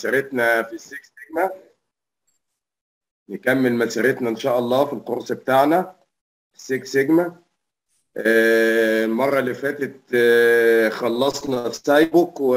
مسيرتنا في السكس سيجما نكمل مسيرتنا ان شاء الله في الكورس بتاعنا السكس سيجما آه، المره اللي فاتت آه، خلصنا في سايبوك و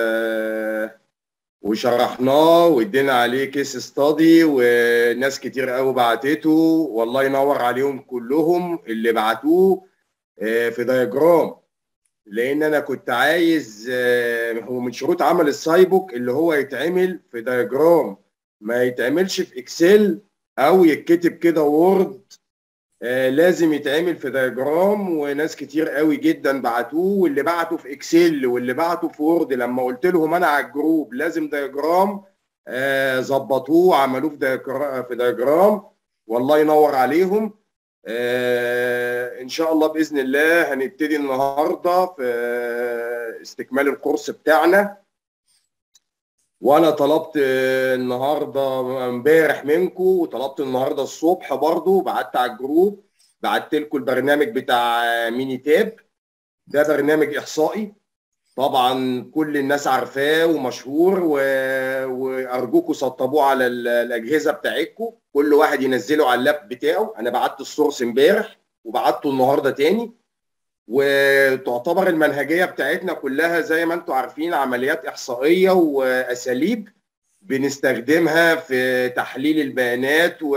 وشرحناه وادينا عليه كيس ستادي وناس كتير قوي بعتته والله ينور عليهم كلهم اللي بعتوه آه، في دايجرام لان انا كنت عايز آه، هو من شروط عمل السايبوك اللي هو يتعمل في دايجرام ما يتعملش في اكسل او يتكتب كده وورد آه، لازم يتعمل في دايجرام وناس كتير قوي جدا بعتوه واللي بعته في اكسل واللي بعته في وورد لما قلت لهم انا على الجروب لازم دايجرام آه، ظبطوه عملوه في دايجرام في دايجرام والله ينور عليهم آه، ان شاء الله باذن الله هنبتدي النهارده في استكمال الكورس بتاعنا وانا طلبت النهارده امبارح منكم وطلبت النهارده الصبح برضو بعت على الجروب بعت لكم البرنامج بتاع ميني تاب ده برنامج احصائي طبعا كل الناس عارفاه ومشهور و... وارجوكم سطبوه على ال- الاجهزه بتاعتكم كل واحد ينزله على اللاب بتاعه انا بعت السورس امبارح وبعته النهارده تاني وتعتبر المنهجيه بتاعتنا كلها زي ما انتم عارفين عمليات احصائيه واساليب بنستخدمها في تحليل البيانات و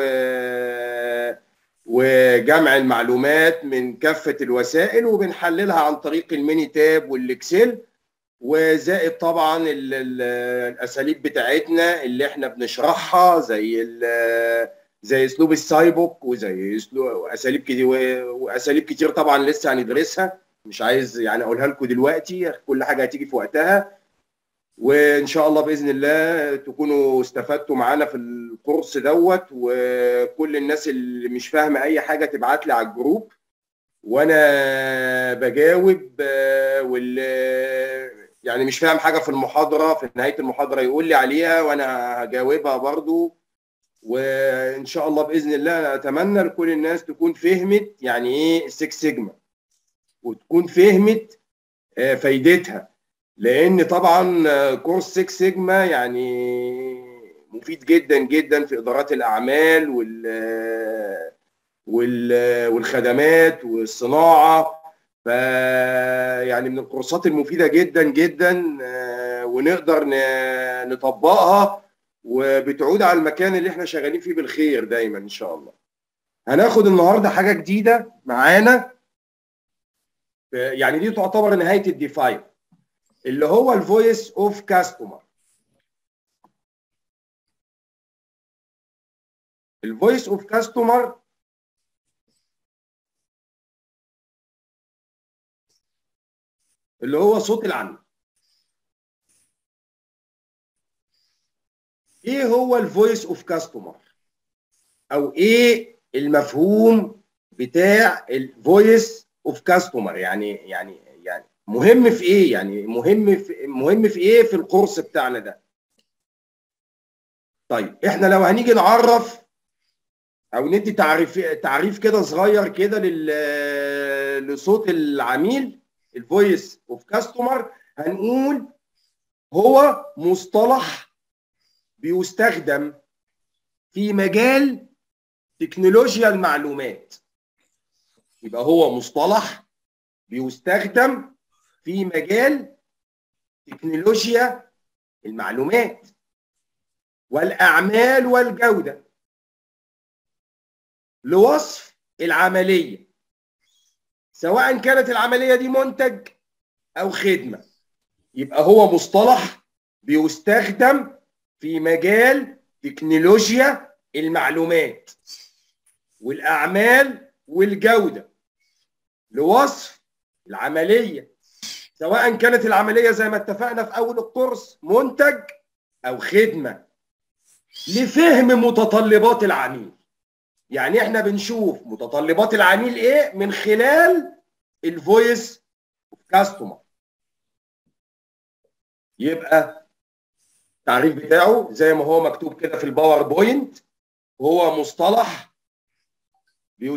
وجمع المعلومات من كافه الوسائل وبنحللها عن طريق الميني تاب والاكسل وزائد طبعا ال- ال- الاساليب بتاعتنا اللي احنا بنشرحها زي ال- زي اسلوب السايبوك وزي اسلوب اساليب كتير واساليب كتير طبعا لسه هندرسها مش عايز يعني اقولها لكم دلوقتي كل حاجه هتيجي في وقتها وان شاء الله باذن الله تكونوا استفدتوا معانا في الكورس دوت وكل الناس اللي مش فاهمه اي حاجه تبعت لي على الجروب وانا بجاوب آه، واللي يعني مش فاهم حاجه في المحاضره في نهايه المحاضره يقول لي عليها وانا هجاوبها برضو وان شاء الله باذن الله انا اتمنى لكل الناس تكون فهمت يعني ايه السكس سيجما وتكون فهمت آه، فايدتها لان طبعا آه، كورس 6 سيجما يعني مفيد جدا جدا في ادارات الاعمال وال آه، وال آه، والخدمات والصناعه ف يعني من الكورسات المفيده جدا جدا آه، ونقدر ن- نطبقها وبتعود على المكان اللي احنا شغالين فيه بالخير دايما ان شاء الله هناخد النهارده حاجه جديده معانا يعني دي تعتبر نهايه الديفاين اللي هو الفويس اوف كاستمر الفويس اوف كاستمر اللي هو صوت العميل ايه هو الفويس اوف كاستمر او ايه المفهوم بتاع الفويس اوف كاستمر يعني يعني يعني مهم في ايه يعني مهم في مهم في ايه في الكورس بتاعنا ده طيب احنا لو هنيجي نعرف او ندي تعريف تعريف كده صغير كده لل- لصوت العميل الفويس اوف كاستمر هنقول هو مصطلح بيستخدم في مجال تكنولوجيا المعلومات يبقى هو مصطلح بيستخدم في مجال تكنولوجيا المعلومات والاعمال والجوده لوصف العمليه سواء كانت العمليه دي منتج او خدمه يبقى هو مصطلح بيستخدم في مجال تكنولوجيا المعلومات والاعمال والجوده لوصف العمليه سواء كانت العمليه زي ما اتفقنا في اول الكورس منتج او خدمه لفهم متطلبات العميل يعني احنا بنشوف متطلبات العميل ايه من خلال الفويس كاستمر يبقى التعريف بتاعه زي ما هو مكتوب كده في الباوربوينت هو مصطلح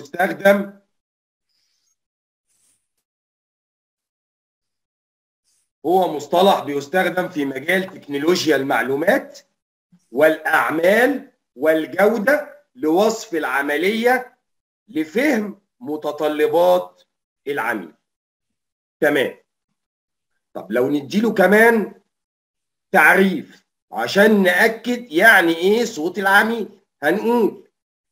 بيستخدم هو مصطلح بيستخدم في مجال تكنولوجيا المعلومات والاعمال والجوده لوصف العمليه لفهم متطلبات العميل تمام طب لو نديله كمان تعريف عشان نأكد يعني ايه صوت العميل هنقول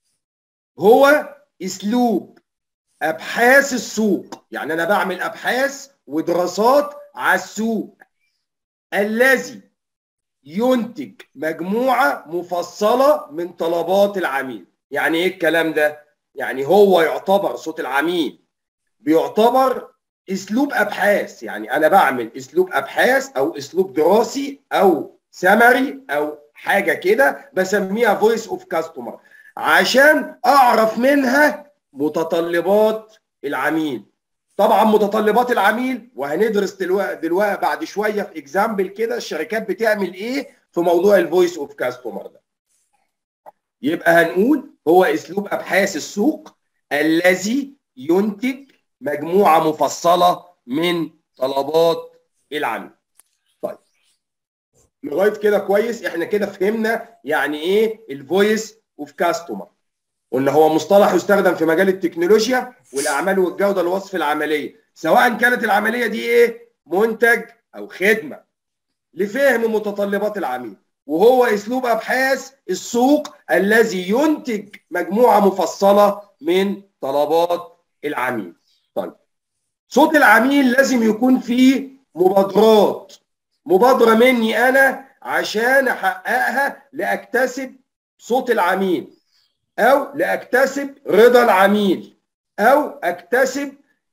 هو اسلوب ابحاث السوق يعني انا بعمل ابحاث ودراسات على السوق الذي ينتج مجموعه مفصله من طلبات العميل يعني ايه الكلام ده يعني هو يعتبر صوت العميل بيعتبر اسلوب ابحاث يعني انا بعمل اسلوب ابحاث او اسلوب دراسي او سمري او حاجه كده بسميها فويس اوف كاستمر عشان اعرف منها متطلبات العميل طبعا متطلبات العميل وهندرس دلوقتي دلوقتي بعد شويه في اكزامبل كده الشركات بتعمل ايه في موضوع الفويس اوف كاستمر ده يبقى هنقول هو اسلوب ابحاث السوق الذي ينتج مجموعه مفصله من طلبات العميل طيب لغايه كده كويس احنا كده فهمنا يعني ايه الفويس اوف كاستمر قلنا هو مصطلح يستخدم في مجال التكنولوجيا والاعمال والجوده لوصف العمليه سواء كانت العمليه دي ايه منتج او خدمه لفهم متطلبات العميل وهو اسلوب ابحاث السوق الذي ينتج مجموعه مفصله من طلبات العميل طيب صوت العميل لازم يكون فيه مبادرات مبادره مني انا عشان احققها لاكتسب صوت العميل او لاكتسب رضا العميل او اكتسب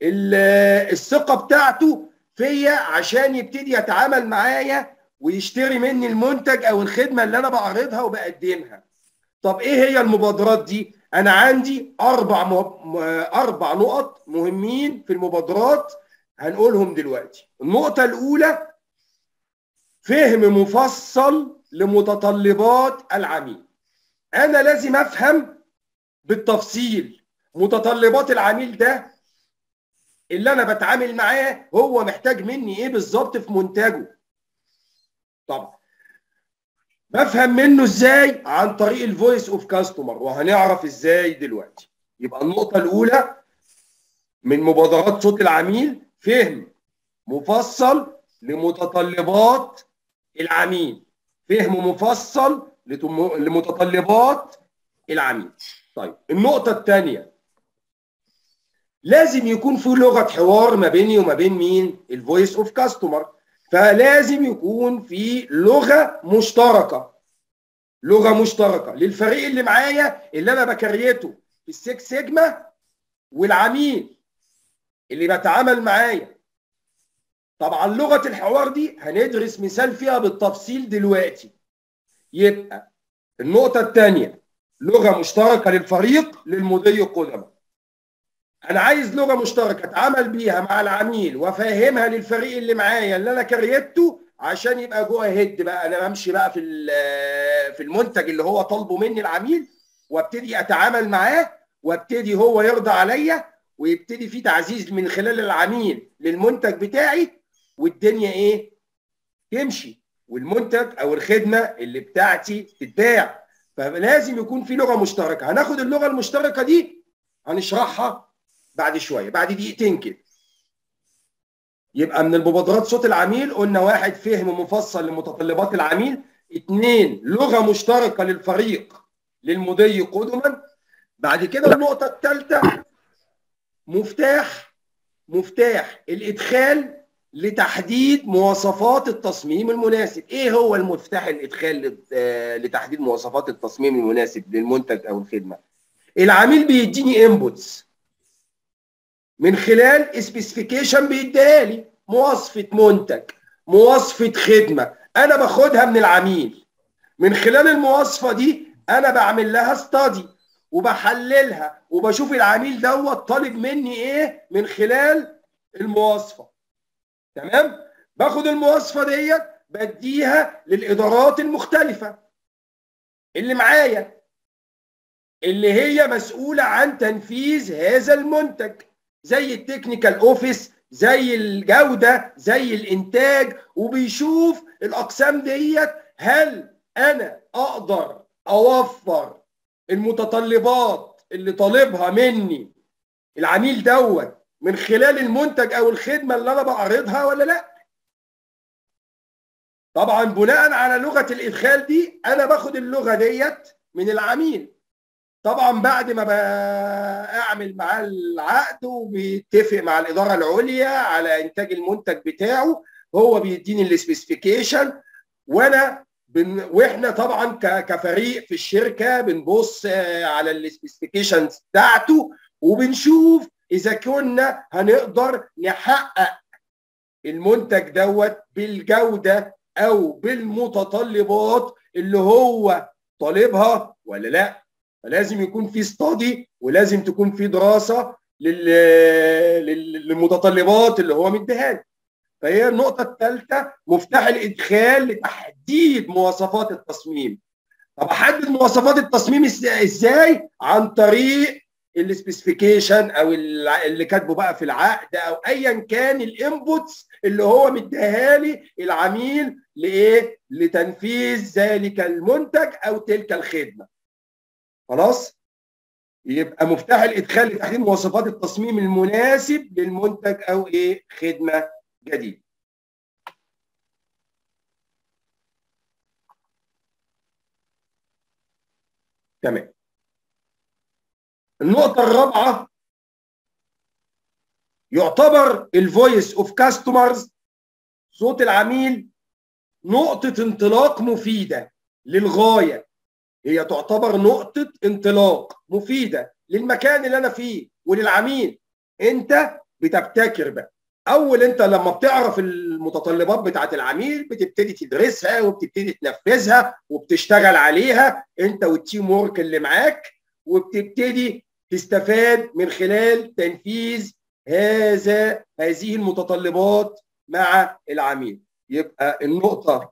الثقه بتاعته فيا عشان يبتدي يتعامل معايا ويشتري مني المنتج او الخدمه اللي انا بعرضها وبقدمها طب ايه هي المبادرات دي انا عندي اربع م... اربع نقط مهمين في المبادرات هنقولهم دلوقتي النقطه الاولى فهم مفصل لمتطلبات العميل انا لازم افهم بالتفصيل متطلبات العميل ده اللي انا بتعامل معاه هو محتاج مني ايه بالظبط في منتجه طبعا بفهم منه ازاي عن طريق الفويس اوف كاستمر وهنعرف ازاي دلوقتي يبقى النقطه الاولى من مبادرات صوت العميل فهم مفصل لمتطلبات العميل فهم مفصل لمتطلبات العميل طيب النقطة الثانية لازم يكون في لغة حوار ما بيني وما بين مين؟ الفويس اوف كاستمر فلازم يكون في لغة مشتركة لغة مشتركة للفريق اللي معايا اللي انا بكريته في السكس سيجما والعميل اللي بتعامل معايا طبعا لغة الحوار دي هندرس مثال فيها بالتفصيل دلوقتي يبقى النقطة الثانية لغة مشتركة للفريق للمضي القدماء أنا عايز لغة مشتركة أتعامل بيها مع العميل وأفهمها للفريق اللي معايا اللي أنا كريته عشان يبقى جوه هيد بقى أنا بمشي بقى في في المنتج اللي هو طالبه مني العميل وابتدي أتعامل معاه وابتدي هو يرضى عليا ويبتدي في تعزيز من خلال العميل للمنتج بتاعي والدنيا ايه تمشي والمنتج او الخدمه اللي بتاعتي تتباع فلازم يكون في لغه مشتركه هناخد اللغه المشتركه دي هنشرحها بعد شويه بعد دقيقتين كده يبقى من المبادرات صوت العميل قلنا واحد فهم مفصل لمتطلبات العميل اثنين لغه مشتركه للفريق للمضي قدما بعد كده النقطه الثالثه مفتاح مفتاح الادخال لتحديد مواصفات التصميم المناسب ايه هو المفتاح الادخال لتحديد مواصفات التصميم المناسب للمنتج او الخدمه العميل بيديني انبوتس من خلال سبيسيفيكيشن بيديها لي مواصفه منتج مواصفه خدمه انا باخدها من العميل من خلال المواصفه دي انا بعمل لها استادي وبحللها وبشوف العميل دوت طالب مني ايه من خلال المواصفه تمام باخد المواصفه ديت بديها للادارات المختلفه اللي معايا اللي هي مسؤوله عن تنفيذ هذا المنتج زي التكنيكال اوفيس زي الجوده زي الانتاج وبيشوف الاقسام ديت هل انا اقدر اوفر المتطلبات اللي طالبها مني العميل دوت من خلال المنتج او الخدمه اللي انا بعرضها ولا لا طبعا بناء على لغه الادخال دي انا باخد اللغه ديت من العميل طبعا بعد ما بعمل معاه العقد وبيتفق مع الاداره العليا على انتاج المنتج بتاعه هو بيديني السبيسيفيكيشن وانا بن... واحنا طبعا ك... كفريق في الشركه بنبص على السبيسيفيكيشنز بتاعته وبنشوف اذا كنا هنقدر نحقق المنتج دوت بالجوده او بالمتطلبات اللي هو طالبها ولا لا فلازم يكون في استادي ولازم تكون في دراسه لل... للمتطلبات اللي هو مديها فهي النقطه الثالثه مفتاح الادخال لتحديد مواصفات التصميم طب احدد مواصفات التصميم ازاي عن طريق السبيسيفيكيشن او اللي كاتبه بقى في العقد او ايا كان الانبوتس اللي هو مديها لي العميل لايه؟ لتنفيذ ذلك المنتج او تلك الخدمه. خلاص؟ يبقى مفتاح الادخال لتحديد مواصفات التصميم المناسب للمنتج او ايه؟ خدمه جديده. تمام. النقطة الرابعة يعتبر الفويس اوف كاستمرز صوت العميل نقطة انطلاق مفيدة للغاية هي تعتبر نقطة انطلاق مفيدة للمكان اللي أنا فيه وللعميل أنت بتبتكر بقى أول أنت لما بتعرف المتطلبات بتاعة العميل بتبتدي تدرسها وبتبتدي تنفذها وبتشتغل عليها أنت والتيم وورك اللي معاك وبتبتدي تستفاد من خلال تنفيذ هذا هذه المتطلبات مع العميل يبقى النقطة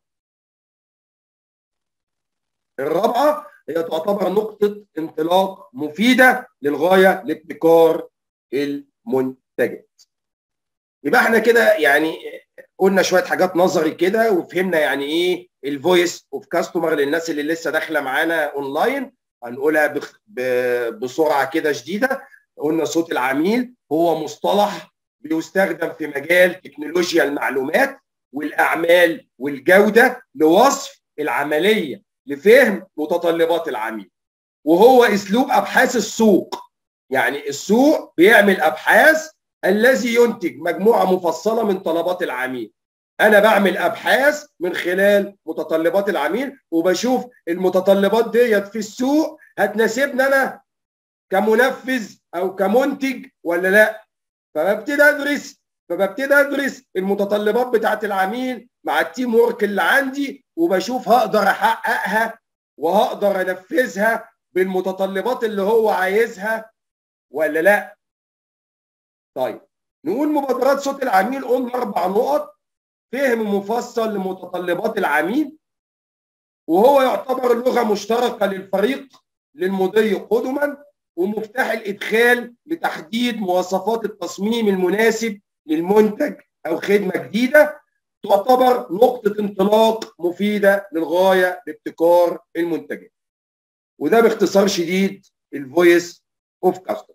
الرابعة هي تعتبر نقطة انطلاق مفيدة للغاية لابتكار المنتجات يبقى احنا كده يعني قلنا شوية حاجات نظري كده وفهمنا يعني ايه الفويس اوف كاستمر للناس اللي لسه داخلة معانا اونلاين هنقولها بسرعه كده شديده قلنا صوت العميل هو مصطلح بيستخدم في مجال تكنولوجيا المعلومات والاعمال والجوده لوصف العمليه لفهم متطلبات العميل وهو اسلوب ابحاث السوق يعني السوق بيعمل ابحاث الذي ينتج مجموعه مفصله من طلبات العميل انا بعمل ابحاث من خلال متطلبات العميل وبشوف المتطلبات ديت في السوق هتناسبني انا كمنفذ او كمنتج ولا لا فببتدي ادرس فببتدي ادرس المتطلبات بتاعت العميل مع التيم ورك اللي عندي وبشوف هقدر احققها وهقدر انفذها بالمتطلبات اللي هو عايزها ولا لا طيب نقول مبادرات صوت العميل قلنا اربع نقط فهم مفصل لمتطلبات العميل وهو يعتبر لغه مشتركه للفريق للمضي قدما ومفتاح الادخال لتحديد مواصفات التصميم المناسب للمنتج او خدمه جديده تعتبر نقطه انطلاق مفيده للغايه لابتكار المنتجات وده باختصار شديد الفويس اوف كاستمر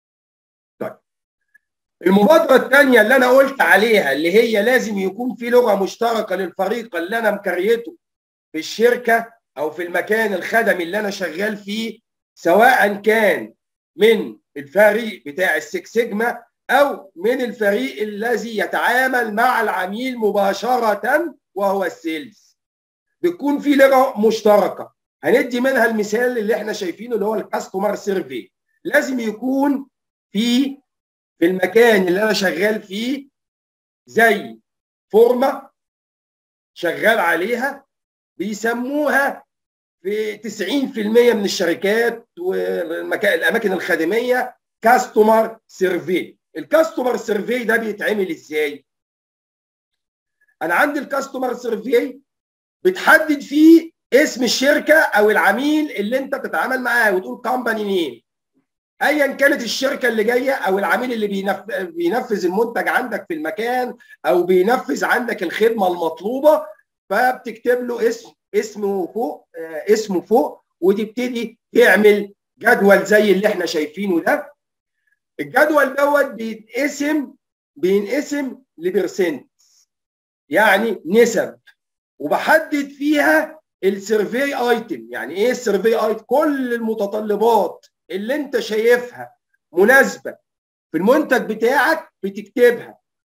المبادرة الثانية اللي أنا قلت عليها اللي هي لازم يكون في لغة مشتركة للفريق اللي أنا مكريته في الشركة أو في المكان الخدمي اللي أنا شغال فيه سواء كان من الفريق بتاع السكس سيجما أو من الفريق الذي يتعامل مع العميل مباشرة وهو السيلز بتكون في لغة مشتركة هندي منها المثال اللي احنا شايفينه اللي هو الكاستمر سيرفي لازم يكون في في المكان اللي انا شغال فيه زي فورمه شغال عليها بيسموها في 90% من الشركات والاماكن الخدميه كاستمر سيرفي الكاستمر سيرفي ده بيتعمل ازاي انا عندي الكاستمر سيرفي بتحدد فيه اسم الشركه او العميل اللي انت بتتعامل معاه وتقول كومباني نيم ايا كانت الشركه اللي جايه او العميل اللي بينفذ المنتج عندك في المكان او بينفذ عندك الخدمه المطلوبه فبتكتب له اسم اسمه فوق آه، اسمه فوق وتبتدي تعمل جدول زي اللي احنا شايفينه ده الجدول دوت بيتقسم بينقسم لبرسنت يعني نسب وبحدد فيها السيرفي ايتم يعني ايه السيرفي ايتم كل المتطلبات اللي انت شايفها مناسبه في المنتج بتاعك بتكتبها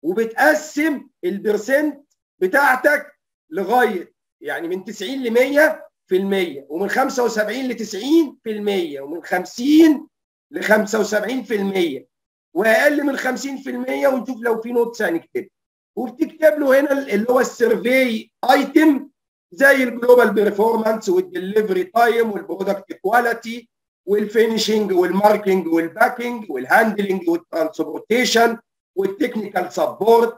وبتقسم البرسنت بتاعتك لغايه يعني من 90 ل 100 في المية ومن 75 ل 90 في المية ومن 50 ل 75 في المية واقل من 50 في المية ونشوف لو في نوتس هنكتبها وبتكتب له هنا اللي هو السيرفي ايتم زي الجلوبال بيرفورمانس والدليفري تايم والبرودكت كواليتي والفينشنج والماركينج والباكينج والهاندلنج والترانسبورتيشن والتكنيكال سبورت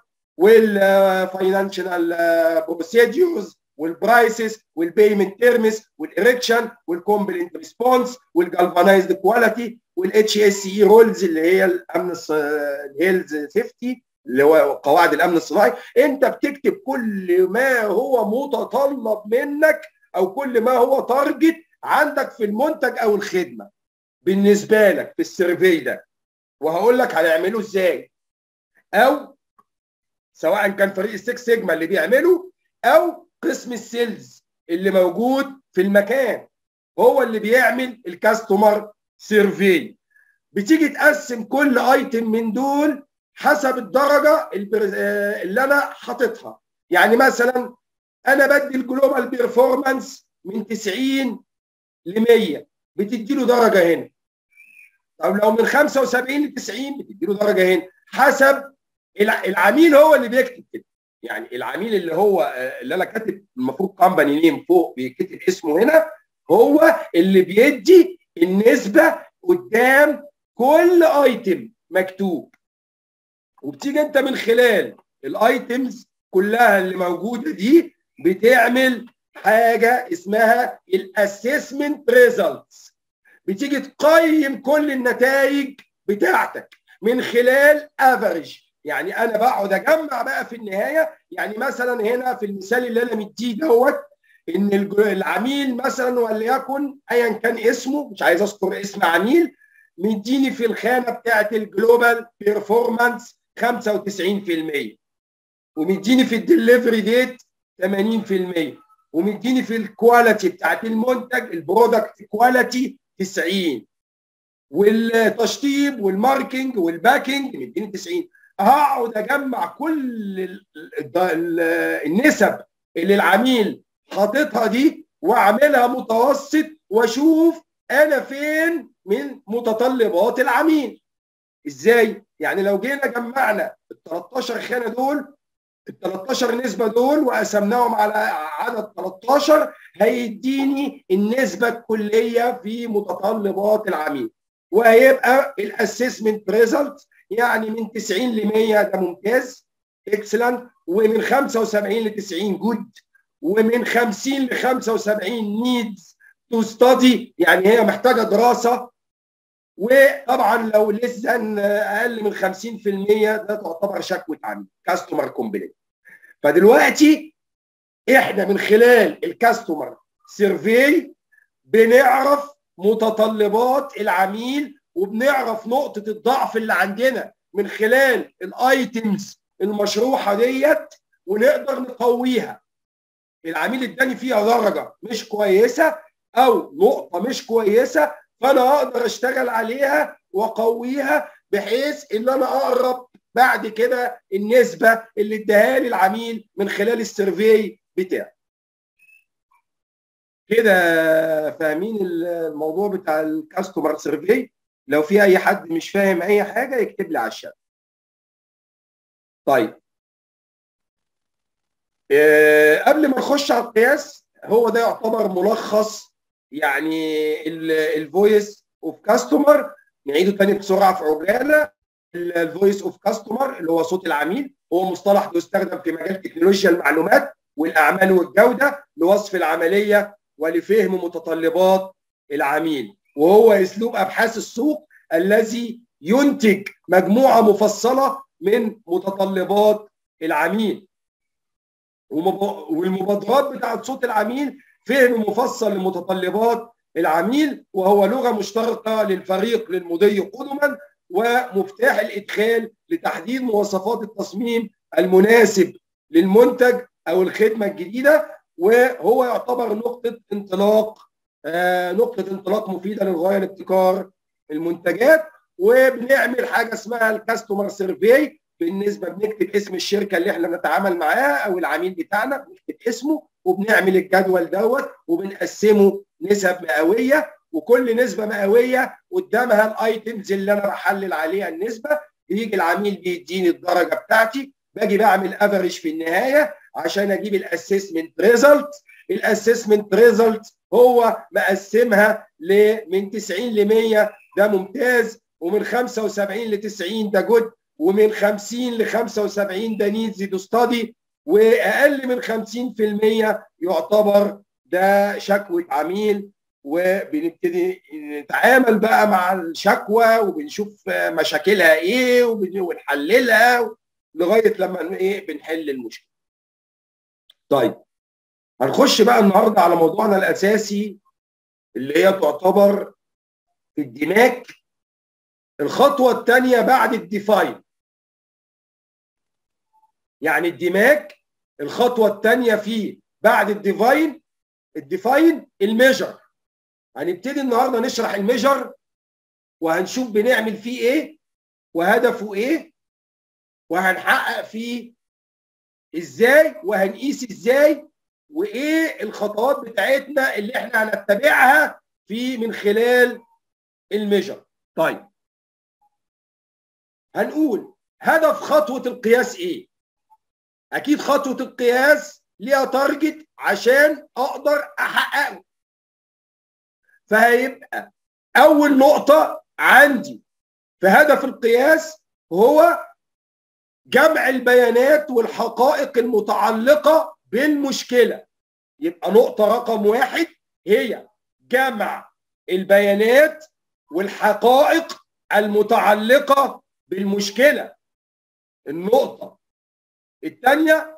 والفاينانشال بروسيدجرز والبرايسز والبيمنت تيرمز والاريكشن والكومبلنت ريسبونس والجالفانايزد كواليتي والاتش اس اي رولز اللي هي الامن الهيلز سيفتي اللي هو قواعد الامن الصناعي انت بتكتب كل ما هو متطلب منك او كل ما هو تارجت عندك في المنتج او الخدمه بالنسبه لك في السيرفي ده وهقول لك هنعمله ازاي او سواء كان فريق السكس سيجما اللي بيعمله او قسم السيلز اللي موجود في المكان هو اللي بيعمل الكاستمر سيرفي بتيجي تقسم كل ايتم من دول حسب الدرجه اللي انا حاططها يعني مثلا انا بدي الجلوبال بيرفورمانس من 90 ل 100 بتدي له درجه هنا طب لو من 75 ل 90 بتدي له درجه هنا حسب العميل هو اللي بيكتب كده يعني العميل اللي هو اللي انا كاتب المفروض كومباني نيم فوق بيكتب اسمه هنا هو اللي بيدي النسبه قدام كل ايتم مكتوب وبتيجي انت من خلال الايتمز كلها اللي موجوده دي بتعمل حاجه اسمها الاسسمنت ريزلتس بتيجي تقيم كل النتائج بتاعتك من خلال افريج يعني انا بقعد اجمع بقى في النهايه يعني مثلا هنا في المثال اللي انا مديه دوت ان العميل مثلا وليكن ايا كان اسمه مش عايز اذكر اسم عميل مديني في الخانه بتاعه الجلوبال بيرفورمانس 95% ومديني في الدليفري ديت 80% ومديني في الكواليتي بتاعت المنتج البرودكت كواليتي 90 والتشطيب والماركينج والباكينج مديني 90 هقعد اجمع كل النسب اللي العميل حاططها دي واعملها متوسط واشوف انا فين من متطلبات العميل ازاي يعني لو جينا جمعنا ال 13 خانه دول ال 13 نسبه دول وقسمناهم على عدد 13 هيديني النسبه الكليه في متطلبات العميل وهيبقى الاسسمنت ريزلت يعني من 90 ل 100 ده ممتاز اكسلنت ومن 75 ل 90 جود ومن 50 ل 75 نيدز تو ستادي يعني هي محتاجه دراسه وطبعا لو لسه اقل من 50% ده تعتبر شكوى عميل كاستمر كومبليت فدلوقتي احنا من خلال الكاستمر سيرفي بنعرف متطلبات العميل وبنعرف نقطة الضعف اللي عندنا من خلال الايتمز المشروحة ديت ونقدر نقويها العميل اداني فيها درجة مش كويسة او نقطة مش كويسة فانا اقدر اشتغل عليها واقويها بحيث ان انا اقرب بعد كده النسبة اللي اداها لي العميل من خلال السيرفي بتاعي كده فاهمين الموضوع بتاع الكاستمر سيرفي لو في اي حد مش فاهم اي حاجه يكتب لي على الشات طيب أه قبل ما نخش على القياس هو ده يعتبر ملخص يعني الفويس اوف كاستمر نعيده تاني بسرعه في عجاله الفويس اوف كاستمر اللي هو صوت العميل هو مصطلح بيستخدم في مجال تكنولوجيا المعلومات والاعمال والجوده لوصف العمليه ولفهم متطلبات العميل وهو اسلوب ابحاث السوق الذي ينتج مجموعه مفصله من متطلبات العميل والمبادرات بتاعت صوت العميل فهم مفصل لمتطلبات العميل وهو لغه مشتركه للفريق للمضي قدما ومفتاح الادخال لتحديد مواصفات التصميم المناسب للمنتج او الخدمه الجديده وهو يعتبر نقطه انطلاق آه نقطه انطلاق مفيده للغايه لابتكار المنتجات وبنعمل حاجه اسمها الكاستمر سيرفي بالنسبه بنكتب اسم الشركه اللي احنا بنتعامل معاها او العميل بتاعنا بنكتب اسمه وبنعمل الجدول دوت وبنقسمه نسب مئويه وكل نسبه مئويه قدامها الايتمز اللي انا بحلل عليها النسبه بيجي العميل بيديني الدرجه بتاعتي باجي بعمل افريج في النهايه عشان اجيب الاسسمنت ريزلت الاسسمنت ريزلت هو مقسمها من 90 ل 100 ده ممتاز ومن 75 ل 90 ده جود ومن 50 ل 75 ده نيدز تو ستادي واقل من 50% يعتبر ده شكوى عميل وبنبتدي نتعامل بقى مع الشكوى وبنشوف مشاكلها ايه ونحللها لغايه لما ايه بنحل المشكله. طيب هنخش بقى النهارده على موضوعنا الاساسي اللي هي تعتبر في الدماغ الخطوه الثانيه بعد الديفاين يعني الدماغ الخطوه الثانيه فيه بعد الديفاين الديفاين الميجر هنبتدي النهارده نشرح الميجر وهنشوف بنعمل فيه ايه وهدفه ايه وهنحقق فيه ازاي وهنقيس ازاي وايه الخطوات بتاعتنا اللي احنا هنتبعها في من خلال الميجر طيب هنقول هدف خطوه القياس ايه اكيد خطوه القياس ليها تارجت عشان اقدر احققه فهيبقى اول نقطه عندي في هدف القياس هو جمع البيانات والحقائق المتعلقه بالمشكله يبقى نقطه رقم واحد هي جمع البيانات والحقائق المتعلقه بالمشكله النقطه الثانيه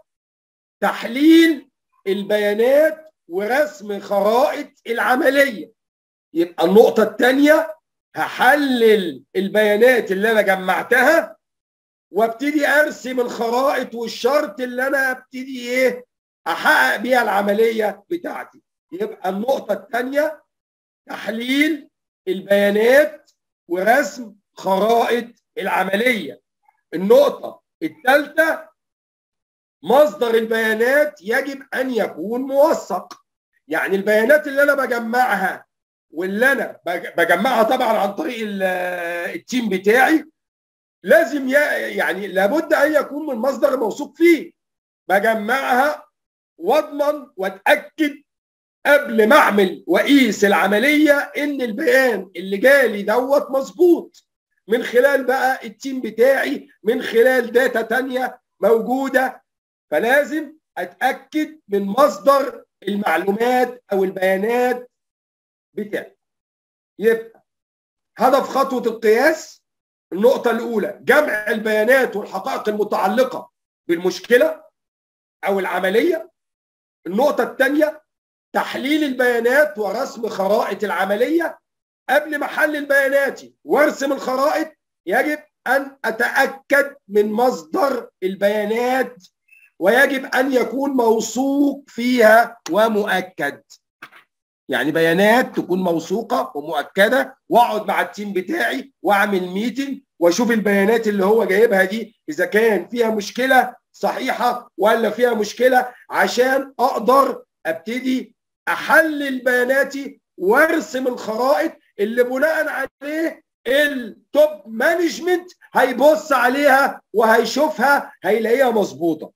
تحليل البيانات ورسم خرائط العمليه يبقى النقطه الثانيه هحلل البيانات اللي انا جمعتها وابتدي ارسم الخرائط والشرط اللي انا ابتدي ايه احقق بيها العمليه بتاعتي يبقى النقطه الثانيه تحليل البيانات ورسم خرائط العمليه النقطه الثالثه مصدر البيانات يجب ان يكون موثق يعني البيانات اللي انا بجمعها واللي انا بجمعها طبعا عن طريق التيم بتاعي لازم يعني لابد ان يكون من مصدر موثوق فيه بجمعها واضمن واتاكد قبل ما اعمل واقيس العمليه ان البيان اللي جالي دوت مظبوط من خلال بقى التيم بتاعي من خلال داتا تانية موجوده فلازم اتاكد من مصدر المعلومات او البيانات بتاعي يبقى هدف خطوه القياس النقطه الاولى جمع البيانات والحقائق المتعلقه بالمشكله او العمليه النقطه الثانيه تحليل البيانات ورسم خرائط العمليه قبل ما احلل بياناتي وارسم الخرائط يجب ان اتاكد من مصدر البيانات ويجب ان يكون موثوق فيها ومؤكد يعني بيانات تكون موثوقه ومؤكده واقعد مع التيم بتاعي واعمل ميتنج واشوف البيانات اللي هو جايبها دي اذا كان فيها مشكله صحيحه ولا فيها مشكله عشان اقدر ابتدي احلل بياناتي وارسم الخرائط اللي بناء عليه التوب مانجمنت هيبص عليها وهيشوفها هيلاقيها مظبوطه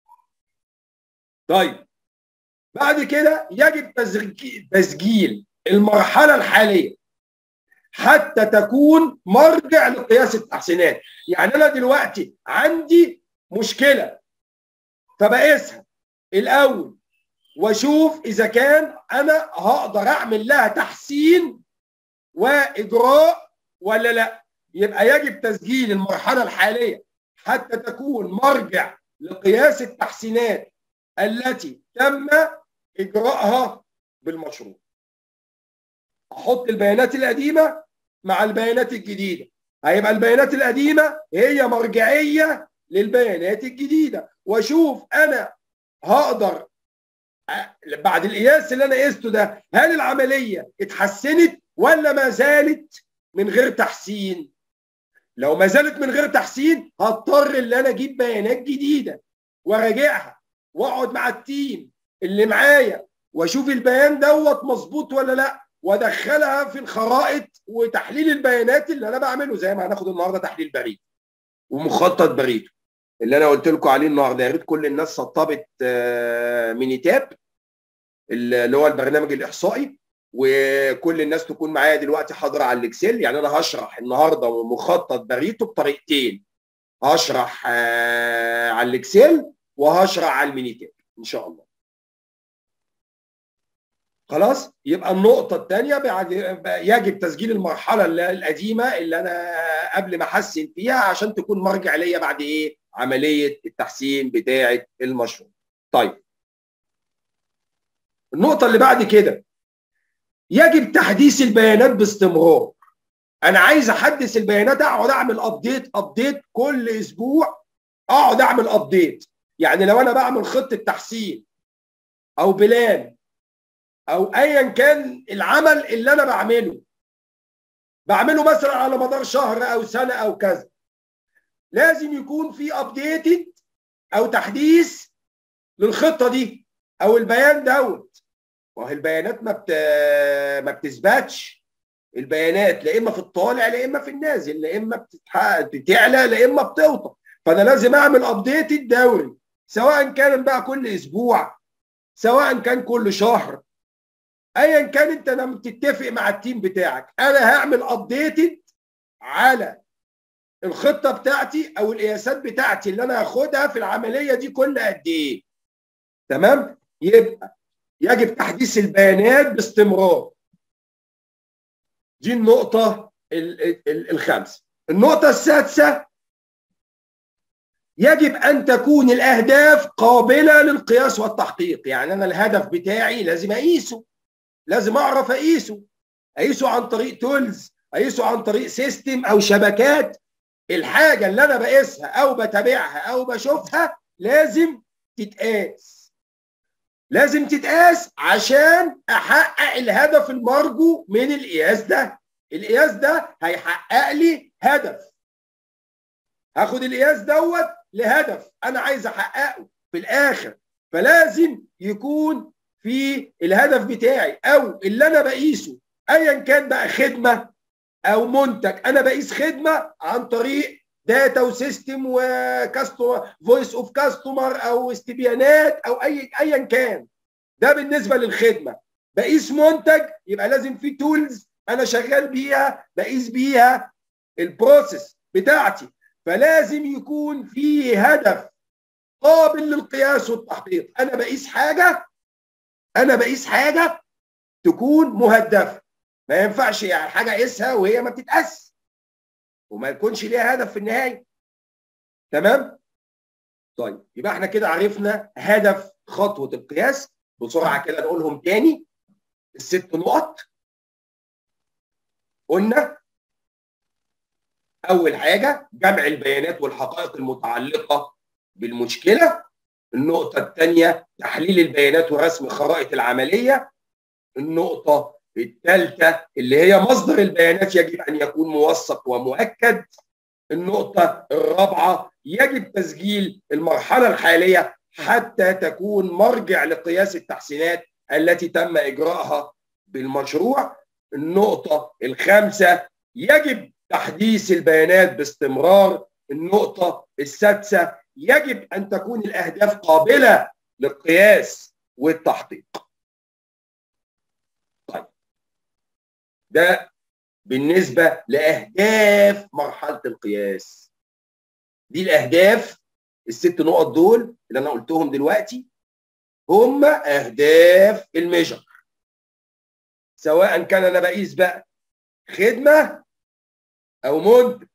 طيب بعد كده يجب تسجيل المرحله الحاليه حتى تكون مرجع لقياس التحسينات يعني انا دلوقتي عندي مشكله فبقيسها الاول واشوف اذا كان انا هقدر اعمل لها تحسين واجراء ولا لا يبقى يجب تسجيل المرحله الحاليه حتى تكون مرجع لقياس التحسينات التي تم اجراءها بالمشروع احط البيانات القديمه مع البيانات الجديده هيبقى البيانات القديمه هي مرجعيه للبيانات الجديده واشوف انا هقدر بعد القياس اللي انا قسته ده هل العمليه اتحسنت ولا ما زالت من غير تحسين لو ما زالت من غير تحسين هضطر ان انا اجيب بيانات جديده وراجعها واقعد مع التيم اللي معايا واشوف البيان دوت مظبوط ولا لا وادخلها في الخرائط وتحليل البيانات اللي انا بعمله زي ما هناخد النهارده تحليل بريد ومخطط بريد اللي انا قلت لكم عليه النهارده يا ريت كل الناس سطبت مينيتاب اللي هو البرنامج الاحصائي وكل الناس تكون معايا دلوقتي حاضره على الاكسل يعني انا هشرح النهارده مخطط بريتو بطريقتين هشرح على الاكسل وهشرح على المينيتاب ان شاء الله خلاص يبقى النقطة الثانية بعد يجب تسجيل المرحلة القديمة اللي أنا قبل ما أحسن فيها عشان تكون مرجع ليا بعد إيه؟ عملية التحسين بتاعة المشروع. طيب. النقطة اللي بعد كده يجب تحديث البيانات باستمرار. أنا عايز أحدث البيانات أقعد أعمل أبديت أبديت كل أسبوع أقعد أعمل أبديت. يعني لو أنا بعمل خطة تحسين أو بلان او ايا كان العمل اللي انا بعمله بعمله مثلا على مدار شهر او سنه او كذا لازم يكون في ابديتد او تحديث للخطه دي او البيان دوت وهي البيانات ما بت... ما بتثبتش البيانات لا اما في الطالع لا اما في النازل لا اما بتتحقق بتعلى لا اما بتوطى فانا لازم اعمل ابديت دوري سواء كان بقى كل اسبوع سواء كان كل شهر ايا كان انت لما تتفق مع التيم بتاعك انا هعمل ابديتد على الخطه بتاعتي او القياسات بتاعتي اللي انا هاخدها في العمليه دي كل قد ايه تمام يبقى يجب تحديث البيانات باستمرار دي النقطه الخامسه النقطه السادسه يجب ان تكون الاهداف قابله للقياس والتحقيق يعني انا الهدف بتاعي لازم اقيسه لازم اعرف اقيسه اقيسه عن طريق تولز اقيسه عن طريق سيستم او شبكات الحاجه اللي انا بقيسها او بتابعها او بشوفها لازم تتقاس لازم تتقاس عشان احقق الهدف المرجو من القياس ده القياس ده هيحقق لي هدف هاخد القياس دوت لهدف انا عايز احققه في الاخر فلازم يكون في الهدف بتاعي او اللي انا بقيسه ايا كان بقى خدمه او منتج انا بقيس خدمه عن طريق داتا وسيستم وكاستمر فويس اوف كاستمر او استبيانات او اي ايا كان ده بالنسبه للخدمه بقيس منتج يبقى لازم في تولز انا شغال بيها بقيس بيها البروسيس بتاعتي فلازم يكون في هدف قابل للقياس والتحقيق انا بقيس حاجه انا بقيس حاجه تكون مهدفه ما ينفعش يعني حاجه اقيسها وهي ما بتتقاس وما يكونش ليها هدف في النهايه تمام طيب يبقى احنا كده عرفنا هدف خطوه القياس بسرعه كده نقولهم تاني الست نقط قلنا اول حاجه جمع البيانات والحقائق المتعلقه بالمشكله النقطة الثانية تحليل البيانات ورسم خرائط العملية النقطة الثالثة اللي هي مصدر البيانات يجب أن يكون موثق ومؤكد النقطة الرابعة يجب تسجيل المرحلة الحالية حتى تكون مرجع لقياس التحسينات التي تم إجراءها بالمشروع النقطة الخامسة يجب تحديث البيانات باستمرار النقطة السادسة يجب ان تكون الاهداف قابله للقياس والتحقيق. طيب ده بالنسبه لاهداف مرحله القياس. دي الاهداف الست نقط دول اللي انا قلتهم دلوقتي هم اهداف الميجر. سواء كان انا بقيس بقى خدمه او منتج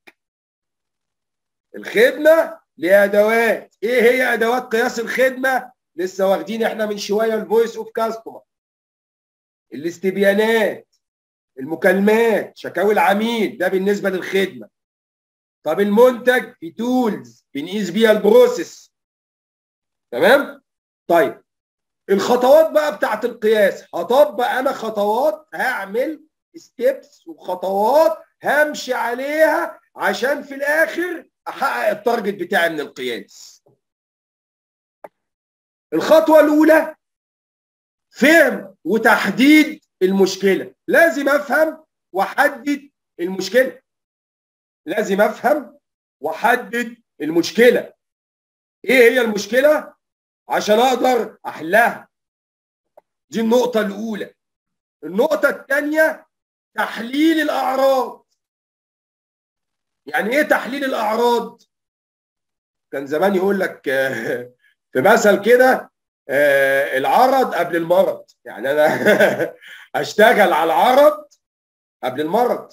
الخدمه ليها ادوات ايه هي ادوات قياس الخدمه لسه واخدين احنا من شويه الفويس اوف كاستمر الاستبيانات المكالمات شكاوي العميل ده بالنسبه للخدمه طب المنتج في تولز بنقيس بيها البروسيس تمام طيب الخطوات بقى بتاعت القياس هطبق انا خطوات هعمل ستيبس وخطوات همشي عليها عشان في الاخر احقق التارجت بتاعي من القياس الخطوه الاولى فهم وتحديد المشكله لازم افهم واحدد المشكله لازم افهم واحدد المشكله ايه هي المشكله عشان اقدر احلها دي النقطه الاولى النقطه الثانيه تحليل الاعراض يعني ايه تحليل الاعراض كان زمان يقول لك في مثل كده العرض قبل المرض يعني انا اشتغل على العرض قبل المرض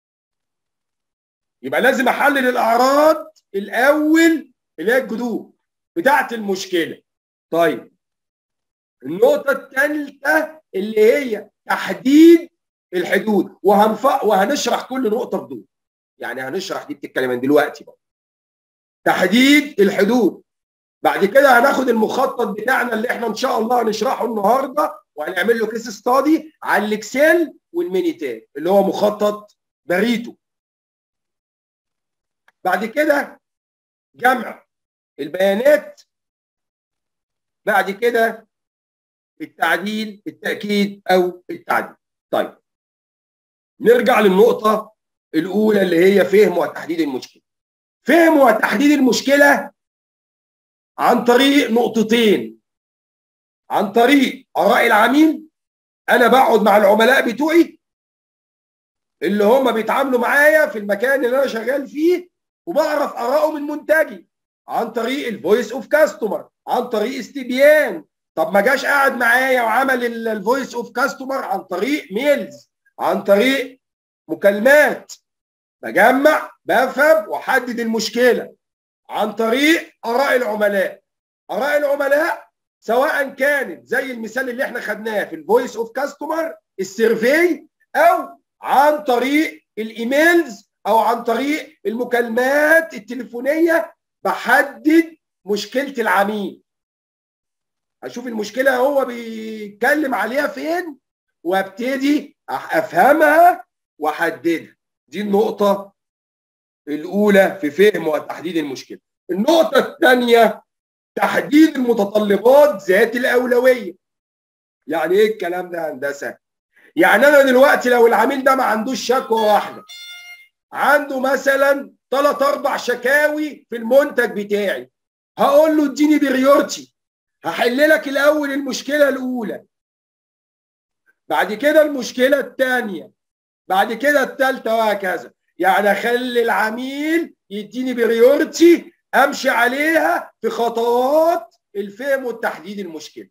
يبقى لازم احلل الاعراض الاول اللي هي الجذور بتاعت المشكله طيب النقطه الثالثه اللي هي تحديد الحدود وهنف... وهنشرح كل نقطه بدون يعني هنشرح دي بتتكلم من دلوقتي بقى تحديد الحدود بعد كده هناخد المخطط بتاعنا اللي احنا ان شاء الله هنشرحه النهارده وهنعمل له كيس ستادي على الاكسل والمينيتاب اللي هو مخطط باريتو بعد كده جمع البيانات بعد كده التعديل التاكيد او التعديل طيب نرجع للنقطه الاولى اللي هي فهم وتحديد المشكله فهم وتحديد المشكله عن طريق نقطتين عن طريق اراء العميل انا بقعد مع العملاء بتوعي اللي هم بيتعاملوا معايا في المكان اللي انا شغال فيه وبعرف ارائه من منتجي عن طريق الفويس اوف كاستمر عن طريق استبيان طب ما جاش قاعد معايا وعمل الفويس اوف كاستمر عن طريق ميلز عن طريق مكالمات بجمع بفهم واحدد المشكله عن طريق اراء العملاء اراء العملاء سواء كانت زي المثال اللي احنا خدناه في الفويس اوف كاستمر السيرفي او عن طريق الايميلز او عن طريق المكالمات التليفونيه بحدد مشكله العميل اشوف المشكله هو بيتكلم عليها فين وابتدي افهمها واحددها دي النقطه الاولى في فهم وتحديد المشكله النقطه الثانيه تحديد المتطلبات ذات الاولويه يعني ايه الكلام ده هندسه يعني انا دلوقتي لو العميل ده ما عندوش شكوى واحده عنده مثلا ثلاث اربع شكاوي في المنتج بتاعي هقول له اديني بريورتي هحل لك الاول المشكله الاولى بعد كده المشكله الثانيه بعد كده الثالثه وهكذا يعني اخلي العميل يديني بريورتي امشي عليها في خطوات الفهم والتحديد المشكله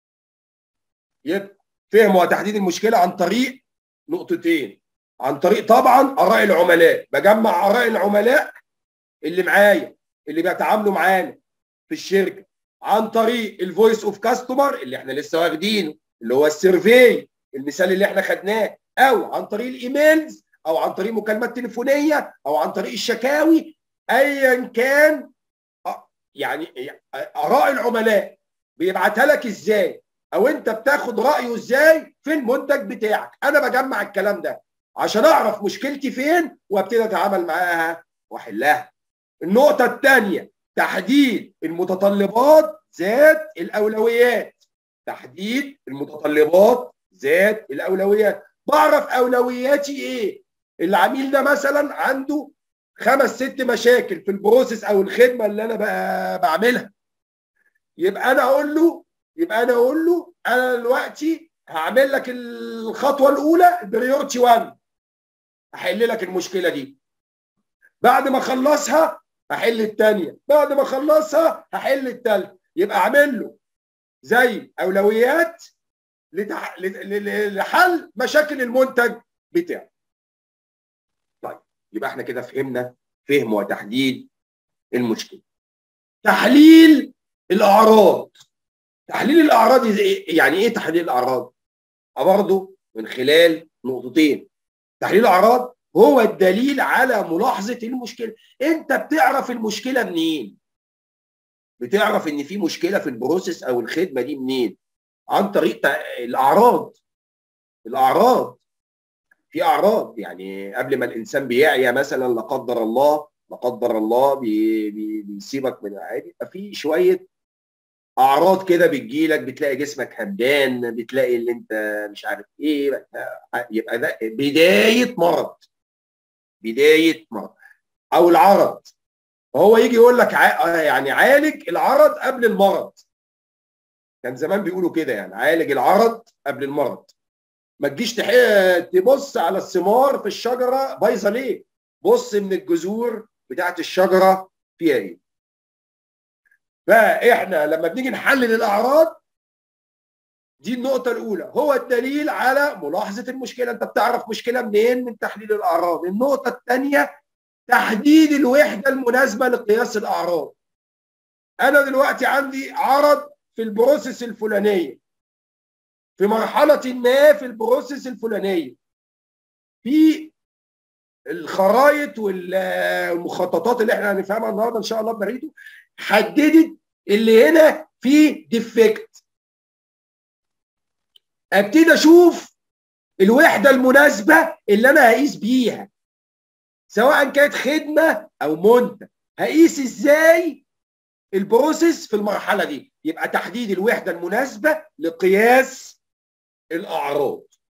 يبقى فهم وتحديد المشكله عن طريق نقطتين عن طريق طبعا اراء العملاء بجمع اراء العملاء اللي معايا اللي بيتعاملوا معانا في الشركه عن طريق الفويس اوف كاستمر اللي احنا لسه واخدينه اللي هو السيرفي المثال اللي احنا خدناه او عن طريق الايميلز او عن طريق مكالمات تليفونيه او عن طريق الشكاوي ايا كان يعني اراء العملاء بيبعتها لك ازاي او انت بتاخد رايه ازاي في المنتج بتاعك انا بجمع الكلام ده عشان اعرف مشكلتي فين وابتدي اتعامل معاها واحلها النقطه الثانيه تحديد المتطلبات ذات الاولويات تحديد المتطلبات ذات الاولويات بعرف اولوياتي ايه العميل ده مثلا عنده خمس ست مشاكل في البروسيس او الخدمه اللي انا بعملها يبقى انا اقول له يبقى انا اقول له انا دلوقتي هعمل لك الخطوه الاولى بريورتي 1 احل لك المشكله دي بعد ما اخلصها هحل الثانيه بعد ما اخلصها هحل الثالثه يبقى اعمل له زي اولويات لتح... لحل مشاكل المنتج بتاعه طيب يبقى احنا كده فهمنا فهم وتحديد المشكله تحليل الاعراض تحليل الاعراض يعني ايه تحليل الاعراض برضه من خلال نقطتين تحليل الاعراض هو الدليل على ملاحظه المشكله انت بتعرف المشكله منين بتعرف ان في مشكله في البروسيس او الخدمه دي منين عن طريق الاعراض الاعراض في اعراض يعني قبل ما الانسان بيعيا مثلا لا قدر الله لا قدر الله بي بي بيسيبك من العادي يبقى في شويه اعراض كده بتجيلك بتلاقي جسمك همدان بتلاقي اللي انت مش عارف ايه يبقى ده بدايه مرض بدايه مرض او العرض فهو يجي يقول لك يعني عالج العرض قبل المرض كان زمان بيقولوا كده يعني عالج العرض قبل المرض ما تجيش تبص على الثمار في الشجره بايظه ليه بص من الجذور بتاعت الشجره فيها ايه فاحنا لما بنيجي نحلل الاعراض دي النقطه الاولى هو الدليل على ملاحظه المشكله انت بتعرف مشكله منين من تحليل الاعراض النقطه الثانيه تحديد الوحده المناسبه لقياس الاعراض انا دلوقتي عندي عرض في البروسيس الفلانيه في مرحله ما في البروسيس الفلانيه في الخرايط والمخططات اللي احنا هنفهمها النهارده ان شاء الله بنريده حددت اللي هنا فيه ديفكت ابتدي اشوف الوحده المناسبه اللي انا هقيس بيها سواء كانت خدمه او منتج هقيس ازاي البروسيس في المرحله دي يبقى تحديد الوحده المناسبه لقياس الاعراض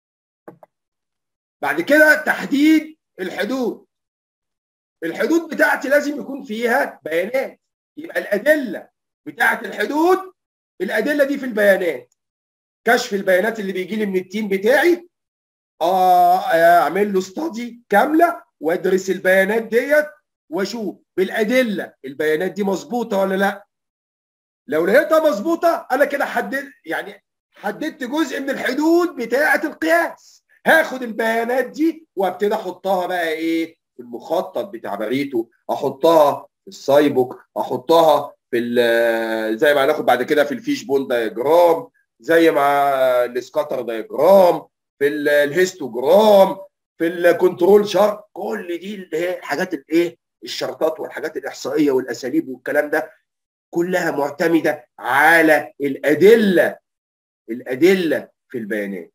بعد كده تحديد الحدود الحدود بتاعتي لازم يكون فيها بيانات يبقى الادله بتاعه الحدود الادله دي في البيانات كشف البيانات اللي بيجي لي من التيم بتاعي اه اعمل له استادي كامله وادرس البيانات ديت واشوف بالادله البيانات دي مظبوطه ولا لا لو لقيتها مظبوطه انا كده حددت يعني حددت جزء من الحدود بتاعه القياس هاخد البيانات دي وابتدي احطها بقى ايه في المخطط بتاع بريتو احطها في السايبوك احطها في زي ما هناخد بعد كده في الفيش بون دايجرام زي ما السكاتر دايجرام في الهيستوجرام في الكنترول شارت كل دي اللي هي الحاجات الايه الشرطات والحاجات الاحصائيه والاساليب والكلام ده كلها معتمده على الادله الادله في البيانات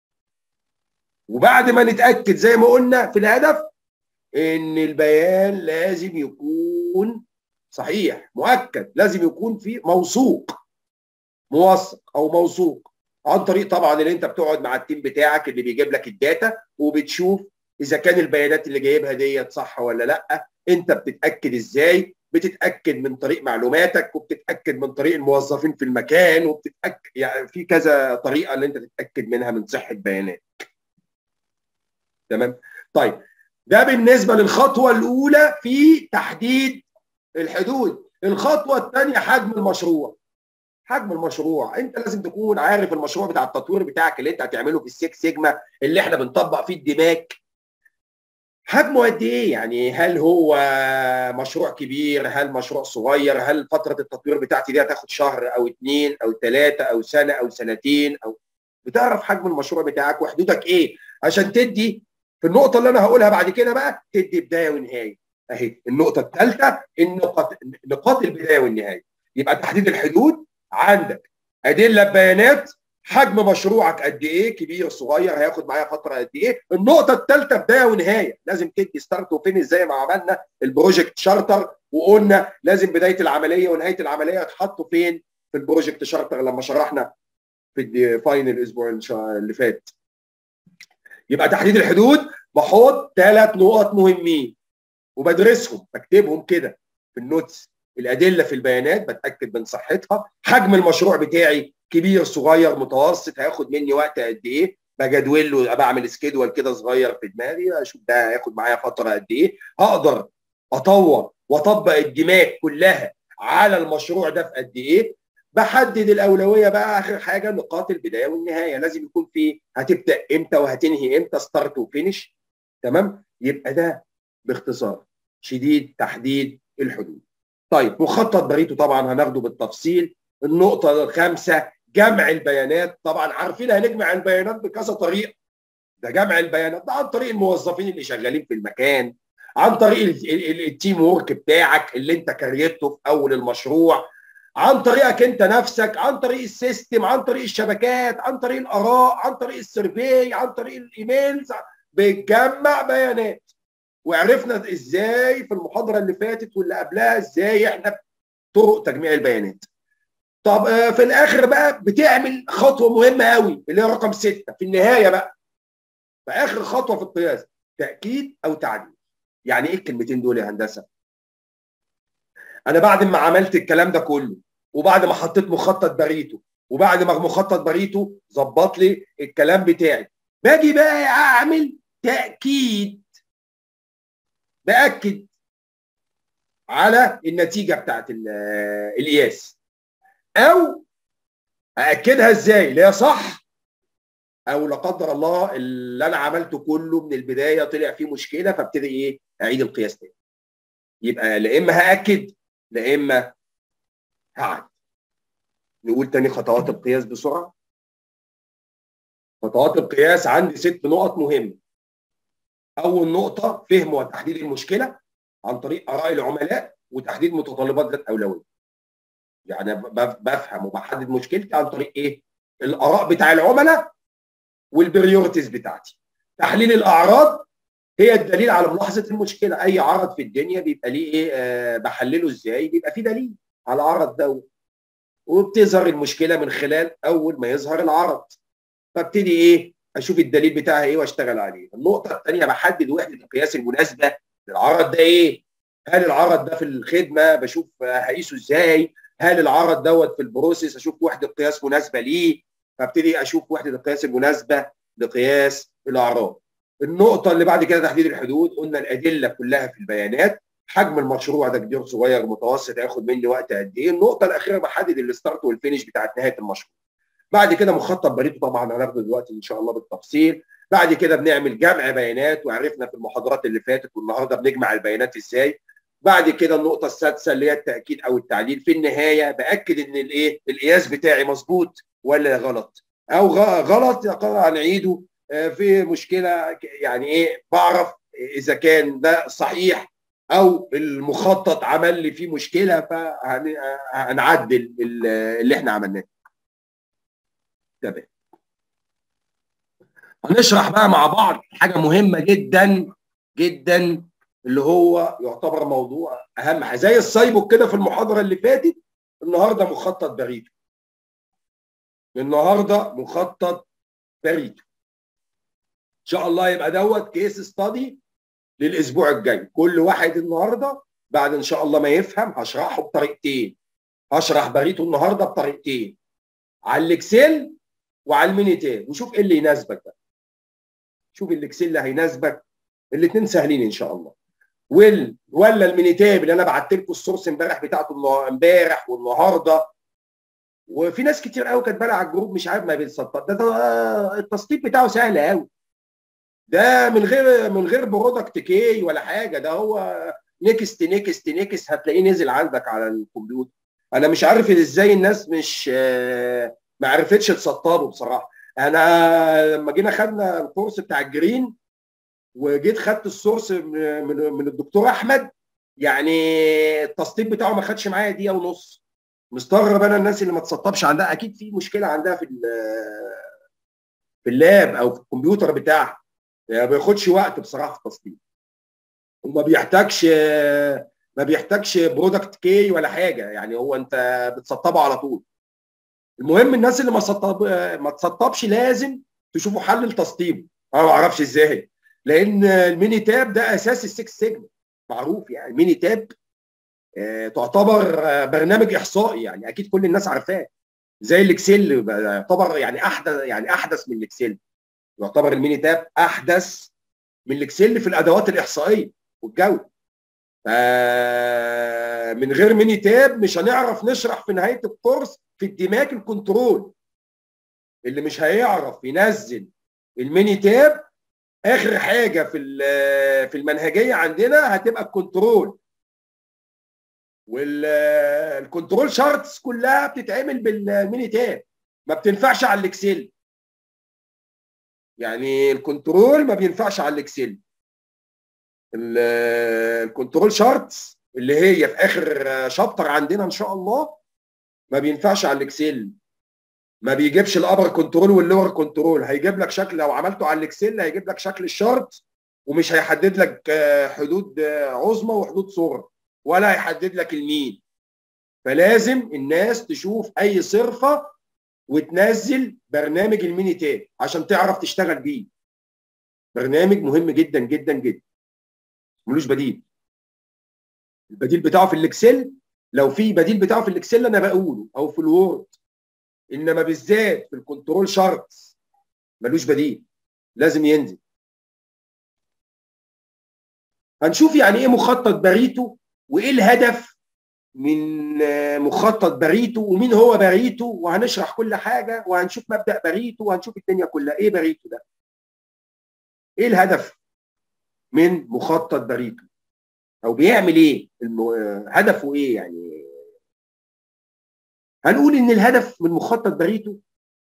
وبعد ما نتاكد زي ما قلنا في الهدف ان البيان لازم يكون صحيح مؤكد لازم يكون فيه موثوق موثق او موثوق عن طريق طبعا اللي انت بتقعد مع التيم بتاعك اللي بيجيب لك الداتا وبتشوف اذا كان البيانات اللي جايبها ديت صح ولا لا انت بتتاكد ازاي بتتاكد من طريق معلوماتك وبتتاكد من طريق الموظفين في المكان وبتتاكد يعني في كذا طريقه اللي انت تتاكد منها من صحه بياناتك تمام طيب ده بالنسبه للخطوه الاولى في تحديد الحدود الخطوه الثانيه حجم المشروع حجم المشروع انت لازم تكون عارف المشروع بتاع التطوير بتاعك اللي انت هتعمله في السيكس سيجما اللي احنا بنطبق فيه الدماغ حجمه قد ايه يعني هل هو مشروع كبير هل مشروع صغير هل فتره التطوير بتاعتي دي هتاخد شهر او اثنين او ثلاثه او سنه او سنتين او بتعرف حجم المشروع بتاعك وحدودك ايه عشان تدي في النقطه اللي انا هقولها بعد كده بقى تدي بدايه ونهايه اهي النقطه الثالثه النقاط نقاط البدايه والنهايه يبقى تحديد الحدود عندك ادله بيانات حجم مشروعك قد ايه كبير صغير هياخد معايا فتره قد ايه النقطه الثالثه بدايه ونهايه لازم تدي ستارت وفينش زي ما عملنا البروجكت شارتر وقلنا لازم بدايه العمليه ونهايه العمليه يتحطوا فين في البروجكت شارتر لما شرحنا في الفاينل الاسبوع اللي فات يبقى تحديد الحدود بحط ثلاث نقط مهمين وبدرسهم بكتبهم كده في النوتس الادله في البيانات بتاكد من صحتها حجم المشروع بتاعي كبير صغير متوسط هياخد مني وقت قد ايه بجدول له بعمل سكيدول كده صغير في دماغي اشوف ده هياخد معايا فتره قد ايه هقدر اطور واطبق الدماغ كلها على المشروع ده في قد ايه بحدد الاولويه بقى اخر حاجه نقاط البدايه والنهايه لازم يكون في هتبدا امتى وهتنهي امتى ستارت وفينش تمام يبقى ده باختصار شديد تحديد الحدود طيب مخطط بريتو طبعا هناخده بالتفصيل النقطه الخامسه جمع البيانات طبعا عارفين هنجمع البيانات بكذا طريقه ده جمع البيانات ده عن طريق الموظفين اللي شغالين في المكان عن طريق التيم وورك بتاعك اللي انت كريته في اول المشروع عن طريقك انت نفسك عن طريق السيستم عن طريق الشبكات عن طريق الاراء عن طريق السيرفي عن طريق الايميلز بتجمع بيانات وعرفنا ازاي في المحاضره اللي فاتت واللي قبلها ازاي احنا طرق تجميع البيانات طب في الاخر بقى بتعمل خطوه مهمه قوي اللي هي رقم سته في النهايه بقى في اخر خطوه في القياس تاكيد او تعديل يعني ايه الكلمتين دول يا هندسه انا بعد ما عملت الكلام ده كله وبعد ما حطيت مخطط بريتو وبعد ما مخطط بريتو ظبط لي الكلام بتاعي باجي بقى اعمل تاكيد باكد على النتيجه بتاعت القياس او ااكدها ازاي اللي هي صح او لا قدر الله اللي انا عملته كله من البدايه طلع فيه مشكله فابتدي ايه اعيد القياس تاني يبقى لا اما هاكد لا اما هعد نقول تاني خطوات القياس بسرعه خطوات القياس عندي ست نقط مهمه اول نقطه فهم وتحديد المشكله عن طريق اراء العملاء وتحديد متطلبات ذات اولويه يعني بفهم وبحدد مشكلتي عن طريق ايه الاراء بتاع العملاء والبريورتيز بتاعتي تحليل الاعراض هي الدليل على ملاحظه المشكله اي عرض في الدنيا بيبقى ليه ايه آه بحلله ازاي بيبقى فيه دليل على العرض ده وبتظهر المشكله من خلال اول ما يظهر العرض فابتدي ايه اشوف الدليل بتاعها ايه واشتغل عليه النقطه الثانيه بحدد وحده القياس المناسبه للعرض ده ايه هل العرض ده في الخدمه بشوف هقيسه ازاي هل العرض دوت في البروسيس اشوف وحده قياس مناسبه ليه فابتدي اشوف وحده القياس المناسبه لقياس الاعراض النقطه اللي بعد كده تحديد الحدود قلنا الادله كلها في البيانات حجم المشروع ده كبير صغير متوسط هياخد مني وقت قد ايه النقطه الاخيره بحدد الستارت والفينش بتاعت نهايه المشروع بعد كده مخطط بريده طبعا هناخده دلوقتي ان شاء الله بالتفصيل بعد كده بنعمل جمع بيانات وعرفنا في المحاضرات اللي فاتت والنهارده بنجمع البيانات ازاي بعد كده النقطه السادسه اللي هي التاكيد او التعديل في النهايه باكد ان الايه القياس بتاعي مظبوط ولا غلط او غلط هنعيده في مشكله يعني ايه بعرف اذا كان ده صحيح او المخطط عمل لي فيه مشكله فهنعدل اللي احنا عملناه تمام هنشرح بقى مع بعض حاجه مهمه جدا جدا اللي هو يعتبر موضوع اهم حاجه زي السايبوك كده في المحاضره اللي فاتت النهارده مخطط بريتو النهارده مخطط بريتو ان شاء الله يبقى دوت كيس ستادي للاسبوع الجاي كل واحد النهارده بعد ان شاء الله ما يفهم هشرحه بطريقتين هشرح بريتو النهارده بطريقتين على الاكسل وعلى الميني تاب وشوف ايه اللي يناسبك بقى شوف الاكسل اللي هيناسبك الاثنين سهلين ان شاء الله وال ولا الميني تاب اللي انا بعت لكم السورس امبارح بتاعته امبارح والنهارده وفي ناس كتير قوي كاتبه على الجروب مش عارف ما بيتسطب ده, ده التسطيب بتاعه سهل قوي ده من غير من غير برودكت كي ولا حاجه ده هو نيكست نيكست نيكست هتلاقيه نزل عندك على الكمبيوتر انا مش عارف ازاي الناس مش ما عرفتش تسطبه بصراحه انا لما جينا خدنا الكورس بتاع الجرين وجيت خدت السورس من, من الدكتور احمد يعني التسطيب بتاعه ما خدش معايا دقيقه ونص مستغرب انا الناس اللي ما تسطبش عندها اكيد في مشكله عندها في في اللاب او في الكمبيوتر بتاعها ما بياخدش وقت بصراحه في التسطيب وما بيحتاجش ما بيحتاجش برودكت كي ولا حاجه يعني هو انت بتسطبه على طول المهم الناس اللي ما سطب ما تسطبش لازم تشوفوا حل التسطيب انا ما اعرفش ازاي لان الميني تاب ده اساس السكس سيجما معروف يعني الميني تاب آه تعتبر برنامج احصائي يعني اكيد كل الناس عارفاه زي الاكسل يعتبر يعني احدث يعني احدث من الاكسل يعتبر الميني تاب احدث من الاكسل في الادوات الاحصائيه والجوده من غير ميني تاب مش هنعرف نشرح في نهايه الكورس في الدماغ الكنترول اللي مش هيعرف ينزل الميني تاب اخر حاجه في في المنهجيه عندنا هتبقى الكنترول والكنترول شارتس كلها بتتعمل بالميني تاب ما بتنفعش على الاكسل يعني الكنترول ما بينفعش على الاكسل الكنترول شارتس اللي هي في اخر شابتر عندنا ان شاء الله ما بينفعش على الاكسل ما بيجيبش الابر كنترول واللور كنترول هيجيب لك شكل لو عملته على الاكسل هيجيب لك شكل الشارت ومش هيحدد لك حدود عظمى وحدود صغرى ولا هيحدد لك المين فلازم الناس تشوف اي صرفه وتنزل برنامج الميني تاب عشان تعرف تشتغل بيه برنامج مهم جدا جدا جدا ملوش بديل البديل بتاعه في الاكسل لو في بديل بتاعه في الاكسل انا بقوله او في الوورد انما بالذات في الكنترول شارتس ملوش بديل لازم ينزل هنشوف يعني ايه مخطط باريتو وايه الهدف من مخطط باريتو ومين هو باريتو وهنشرح كل حاجه وهنشوف مبدا باريتو وهنشوف الدنيا كلها ايه باريتو ده ايه الهدف من مخطط باريتو او بيعمل ايه هدفه ايه يعني هنقول ان الهدف من مخطط باريتو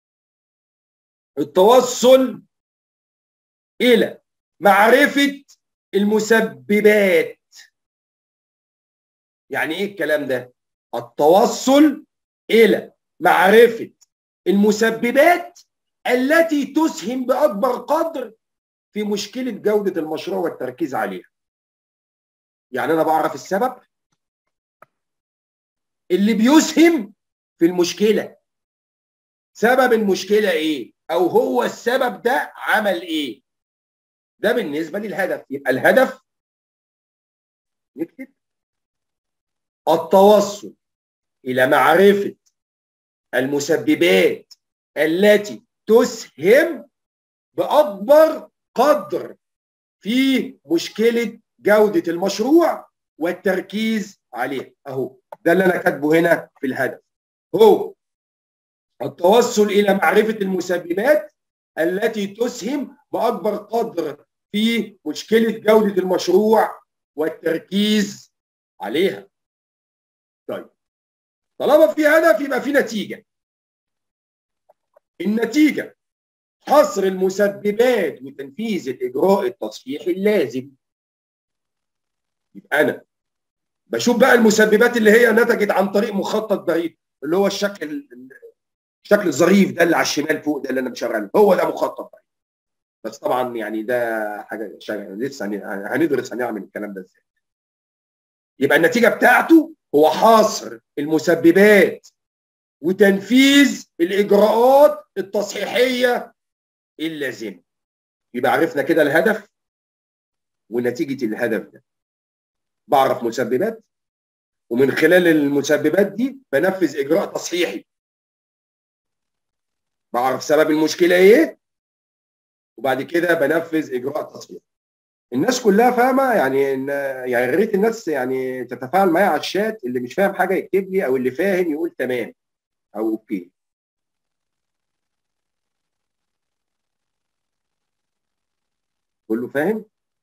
التوصل الى معرفه المسببات يعني ايه الكلام ده التوصل الى معرفه المسببات التي تسهم باكبر قدر في مشكله جوده المشروع والتركيز عليها يعني انا بعرف السبب اللي بيسهم في المشكله سبب المشكله ايه او هو السبب ده عمل ايه ده بالنسبه للهدف يبقى الهدف نكتب التوصل الى معرفه المسببات التي تسهم باكبر قدر في مشكله جوده المشروع والتركيز عليها اهو ده اللي انا كاتبه هنا في الهدف هو التوصل الى معرفه المسببات التي تسهم باكبر قدر في مشكله جوده المشروع والتركيز عليها. طيب طالما في هدف يبقى في نتيجه. النتيجه حصر المسببات وتنفيذ الاجراء التصحيحي اللازم. يبقى انا بشوف بقى المسببات اللي هي نتجت عن طريق مخطط بعيد اللي هو الشكل الشكل الظريف ده اللي على الشمال فوق ده اللي انا مشغله هو ده مخطط بعيد. بس طبعا يعني ده حاجه لسه هندرس هنعمل الكلام ده ازاي يبقى النتيجه بتاعته هو حصر المسببات وتنفيذ الاجراءات التصحيحيه اللازمه يبقى عرفنا كده الهدف ونتيجه الهدف ده بعرف مسببات ومن خلال المسببات دي بنفذ اجراء تصحيحي بعرف سبب المشكله ايه وبعد كده بنفذ اجراء تصحيح الناس كلها فاهمه يعني يعني يا ريت الناس يعني تتفاعل معايا على الشات اللي مش فاهم حاجه يكتب لي او اللي فاهم يقول تمام او اوكي كله فاهم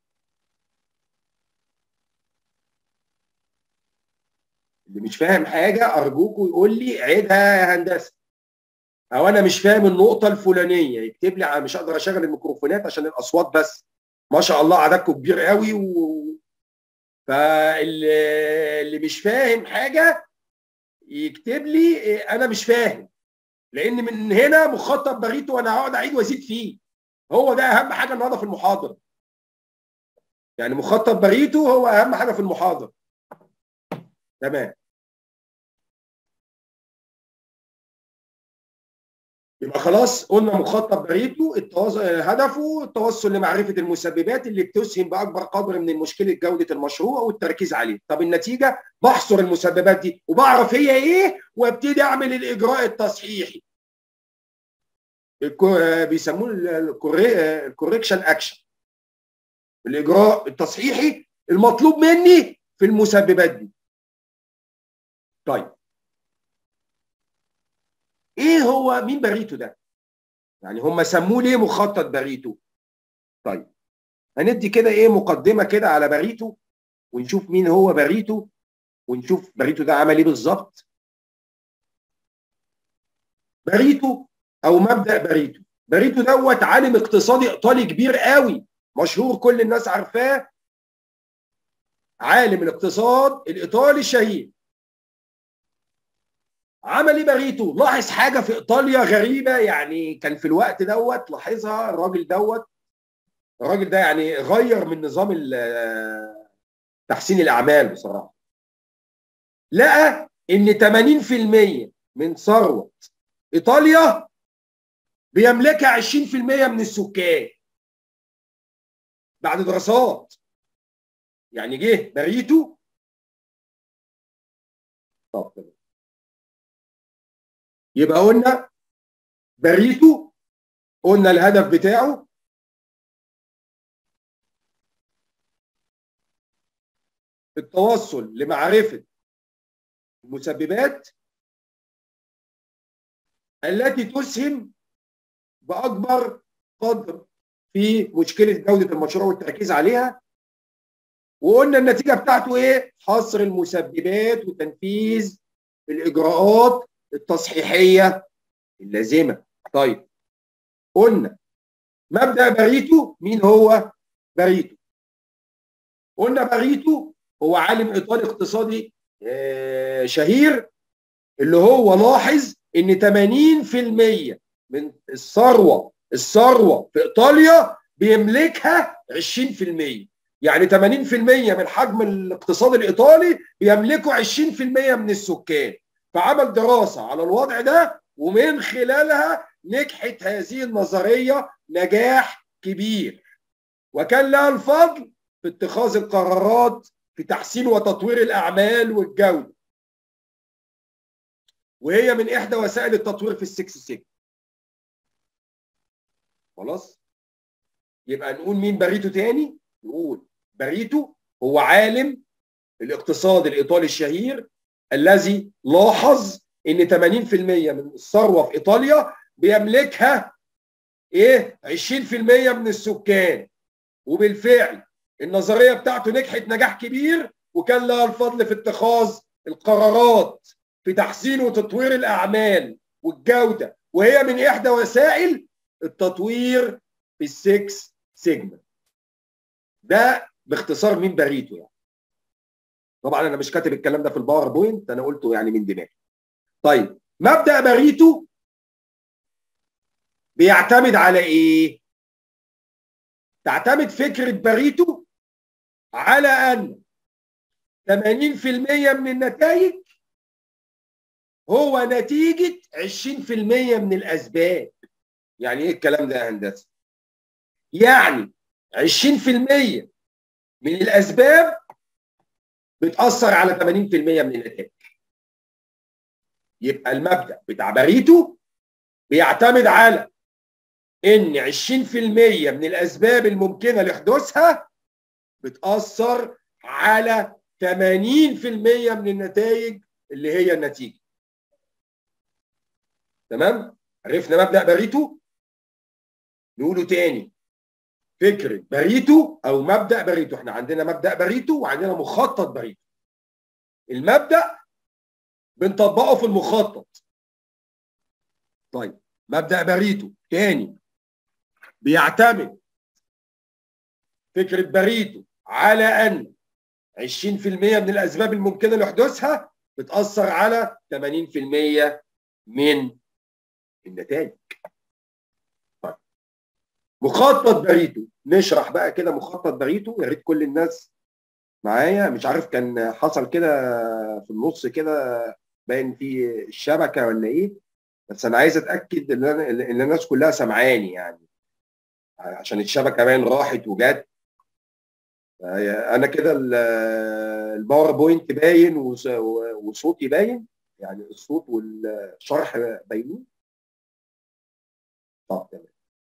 اللي مش فاهم حاجه ارجوكوا يقول لي عيدها يا هندسه او انا مش فاهم النقطه الفلانيه يكتب لي مش هقدر اشغل الميكروفونات عشان الاصوات بس ما شاء الله عددكم كبير قوي و فاللي اللي مش فاهم حاجه يكتب لي انا مش فاهم لان من هنا مخطط بغيته وانا هقعد اعيد وازيد فيه هو ده اهم حاجه النهارده في المحاضره يعني مخطط بغيته هو اهم حاجه في المحاضره تمام يبقى خلاص قلنا مخطط بريتو التواصل هدفه التوصل لمعرفه المسببات اللي بتسهم باكبر قدر من مشكله جوده المشروع والتركيز عليه طب النتيجه بحصر المسببات دي وبعرف هي ايه وابتدي اعمل الاجراء التصحيحي بيسموه الكوريكشن اكشن الاجراء التصحيحي المطلوب مني في المسببات دي طيب ايه هو مين باريتو ده؟ يعني هم سموه ليه مخطط باريتو؟ طيب هندي كده ايه مقدمه كده على باريتو ونشوف مين هو باريتو ونشوف باريتو ده عمل ايه بالظبط باريتو او مبدا باريتو باريتو دوت عالم اقتصادي ايطالي كبير قوي مشهور كل الناس عارفاه عالم الاقتصاد الايطالي الشهير عمل ايه باريتو لاحظ حاجه في ايطاليا غريبه يعني كان في الوقت دوت لاحظها الراجل دوت الراجل ده يعني غير من نظام تحسين الاعمال بصراحه لقى ان 80% من ثروه ايطاليا بيملكها 20% من السكان بعد دراسات يعني جه بريتو طب يبقى قلنا بريتو قلنا الهدف بتاعه التوصل لمعرفة المسببات التي تسهم بأكبر قدر في مشكلة جودة المشروع والتركيز عليها وقلنا النتيجة بتاعته ايه؟ حصر المسببات وتنفيذ الإجراءات التصحيحية اللازمة طيب قلنا مبدأ باريتو مين هو؟ باريتو قلنا باريتو هو عالم ايطالي اقتصادي شهير اللي هو لاحظ ان 80% من الثروه الثروه في ايطاليا بيملكها 20% يعني 80% من حجم الاقتصاد الايطالي بيملكوا 20% من السكان فعمل دراسه على الوضع ده ومن خلالها نجحت هذه النظريه نجاح كبير وكان لها الفضل في اتخاذ القرارات في تحسين وتطوير الاعمال والجوده وهي من احدى وسائل التطوير في السكس سيجما خلاص يبقى نقول مين باريتو تاني نقول باريتو هو عالم الاقتصاد الايطالي الشهير الذي لاحظ ان 80% من الثروه في ايطاليا بيملكها ايه 20% من السكان وبالفعل النظريه بتاعته نجحت نجاح كبير وكان لها الفضل في اتخاذ القرارات في تحسين وتطوير الاعمال والجوده وهي من احدى وسائل التطوير في السكس سيجما ده باختصار مين باريتو يعني طبعا انا مش كاتب الكلام ده في الباوربوينت انا قلته يعني من دماغي طيب مبدا باريتو بيعتمد على ايه تعتمد فكره باريتو على ان 80% من النتائج هو نتيجة 20% من الأسباب يعني إيه الكلام ده يا هندسة؟ يعني 20% من الأسباب بتأثر على 80% من النتائج يبقى المبدأ بتاع باريتو بيعتمد على إن 20% من الأسباب الممكنة لحدوثها بتأثر على 80% من النتائج اللي هي النتيجة تمام عرفنا مبدا باريتو نقوله تاني فكره باريتو او مبدا باريتو احنا عندنا مبدا باريتو وعندنا مخطط باريتو المبدا بنطبقه في المخطط طيب مبدا باريتو تاني بيعتمد فكره باريتو على ان 20% من الاسباب الممكنه لحدوثها بتاثر على 80% من النتائج طيب. مخطط باريتو نشرح بقى كده مخطط باريتو يا ريت كل الناس معايا مش عارف كان حصل كده في النص كده باين في الشبكه ولا ايه بس انا عايز اتاكد ان ان الناس كلها سامعاني يعني عشان الشبكه باين راحت وجت انا كده الباوربوينت باين وصوتي باين يعني الصوت والشرح باينين طب تمام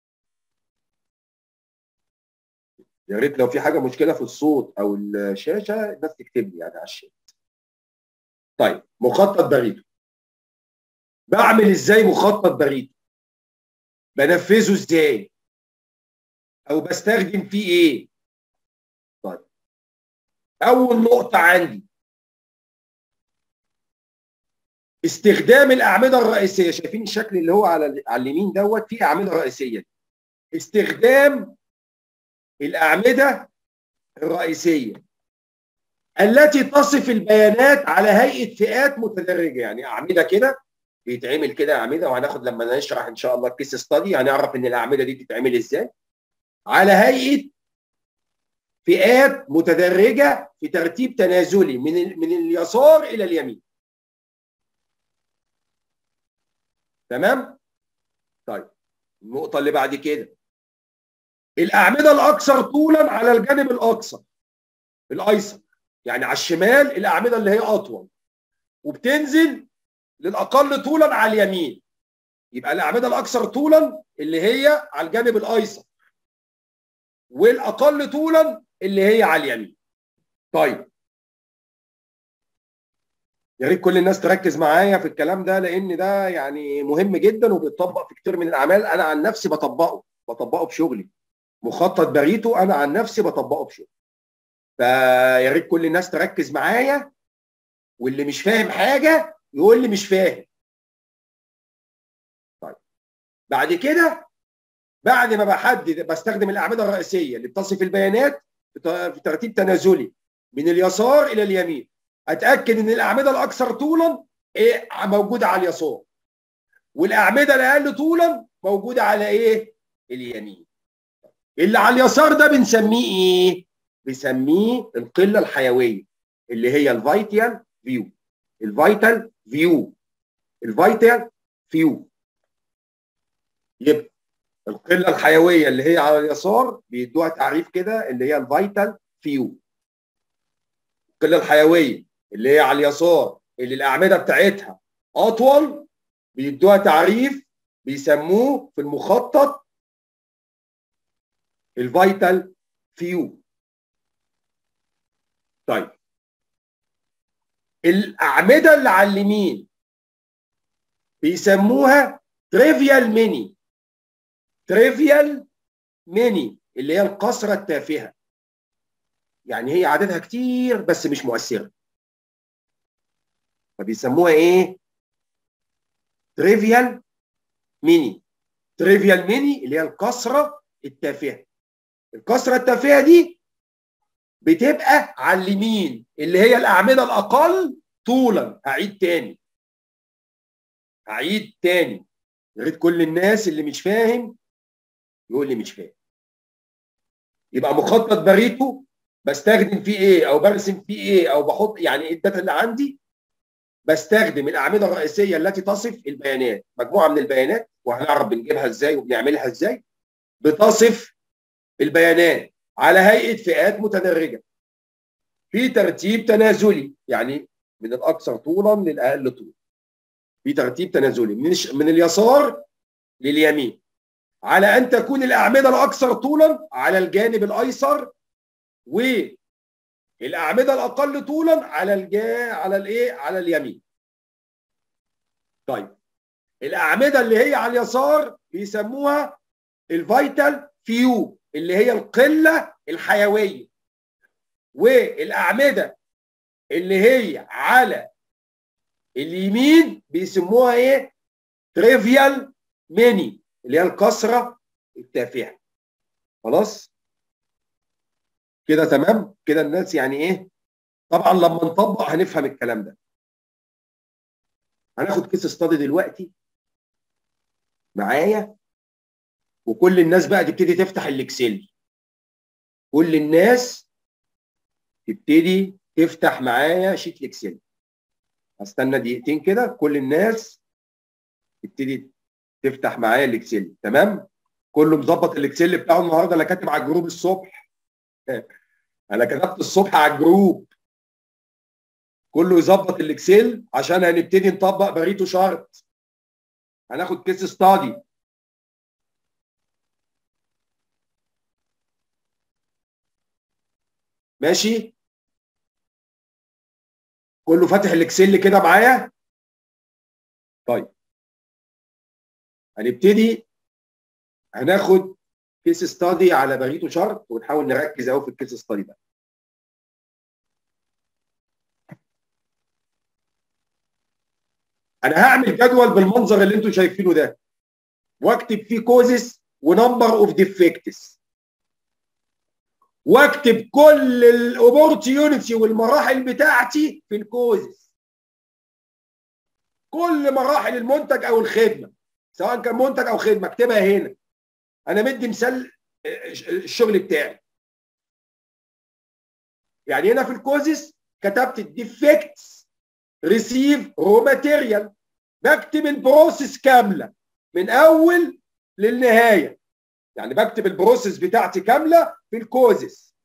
يا ريت لو في حاجه مشكله في الصوت او الشاشه الناس تكتب لي يعني على الشات طيب مخطط بريتو بعمل ازاي مخطط بريتو بنفذه ازاي او بستخدم فيه ايه اول نقطه عندي استخدام الاعمده الرئيسيه شايفين الشكل اللي هو على على اليمين دوت فيه اعمده رئيسيه استخدام الاعمده الرئيسيه التي تصف البيانات على هيئه فئات متدرجه يعني اعمده كده بيتعمل كده اعمده وهناخد لما نشرح ان شاء الله الكيس ستادي هنعرف ان الاعمده دي بتتعمل ازاي على هيئه فئات متدرجه في ترتيب تنازلي من من اليسار الى اليمين تمام طيب النقطه اللي بعد كده الاعمده الاكثر طولا على الجانب الاقصى الايسر يعني على الشمال الاعمده اللي هي اطول وبتنزل للاقل طولا على اليمين يبقى الاعمده الاكثر طولا اللي هي على الجانب الايسر والاقل طولا اللي هي على اليمين طيب يا ريت كل الناس تركز معايا في الكلام ده لان ده يعني مهم جدا وبيتطبق في كتير من الاعمال انا عن نفسي بطبقه بطبقه بشغلي مخطط بريتو انا عن نفسي بطبقه بشغلي فيا ريت كل الناس تركز معايا واللي مش فاهم حاجه يقول لي مش فاهم طيب بعد كده بعد ما بحدد بستخدم الاعمده الرئيسيه اللي بتصف البيانات في ترتيب تنازلي من اليسار الى اليمين اتاكد ان الاعمده الاكثر طولا ايه موجوده على اليسار والاعمده الاقل طولا موجوده على ايه اليمين اللي على اليسار ده بنسميه ايه بنسميه القله الحيويه اللي هي الفيتال فيو الفيتال فيو الفيتال فيو يبقى القله الحيويه اللي هي على اليسار بيدوها تعريف كده اللي هي الفيتال فيو القله الحيويه اللي هي على اليسار اللي الاعمده بتاعتها اطول بيدوها تعريف بيسموه في المخطط الفيتال فيو طيب الاعمده اللي على اليمين بيسموها تريفيال ميني تريفيال ميني اللي هي القصرة التافهة يعني هي عددها كتير بس مش مؤثرة فبيسموها ايه تريفيال ميني تريفيال ميني اللي هي الكسرة التافهة الكسرة التافهة دي بتبقى على اليمين اللي هي الأعمدة الأقل طولا هعيد تاني هعيد تاني يا ريت كل الناس اللي مش فاهم يقول لي مش فاهم يبقى مخطط بريتو بستخدم فيه ايه او برسم فيه ايه او بحط يعني ايه الداتا اللي عندي بستخدم الاعمده الرئيسيه التي تصف البيانات مجموعه من البيانات وهنعرف بنجيبها ازاي وبنعملها ازاي بتصف البيانات على هيئه فئات متدرجه في ترتيب تنازلي يعني من الاكثر طولا للاقل طول في ترتيب تنازلي من من اليسار لليمين على ان تكون الاعمده الاكثر طولا على الجانب الايسر والاعمده الاقل طولا على الجا على الايه على اليمين طيب الاعمده اللي هي على اليسار بيسموها الفيتال فيو اللي هي القله الحيويه والاعمده اللي هي على اليمين بيسموها ايه تريفيال ميني اللي هي الكسره التافهه خلاص كده تمام كده الناس يعني ايه طبعا لما نطبق هنفهم الكلام ده هناخد كيس استادي دلوقتي معايا وكل الناس بقى تبتدي تفتح الاكسل كل الناس تبتدي تفتح معايا شيت الاكسل هستنى دقيقتين كده كل الناس تبتدي تفتح معايا الاكسل تمام كله مظبط الاكسل بتاعه النهارده انا كاتب على الجروب الصبح انا كتبت الصبح على الجروب كله يظبط الاكسل عشان هنبتدي نطبق بريتو شارت هناخد كيس ستادي ماشي كله فاتح الاكسل كده معايا طيب هنبتدي هناخد كيس ستادي على بريتو شارت ونحاول نركز قوي في الكيس ستادي ده انا هعمل جدول بالمنظر اللي انتم شايفينه ده واكتب فيه كوزس ونمبر اوف ديفكتس واكتب كل الاوبورتيونيتي والمراحل بتاعتي في الكوزس كل مراحل المنتج او الخدمه سواء كان منتج او خدمه اكتبها هنا انا مدي مثال الشغل بتاعي يعني هنا في الكوزس كتبت الديفكتس ريسيف رو ماتيريال بكتب البروسيس كامله من اول للنهايه يعني بكتب البروسيس بتاعتي كامله في الكوزس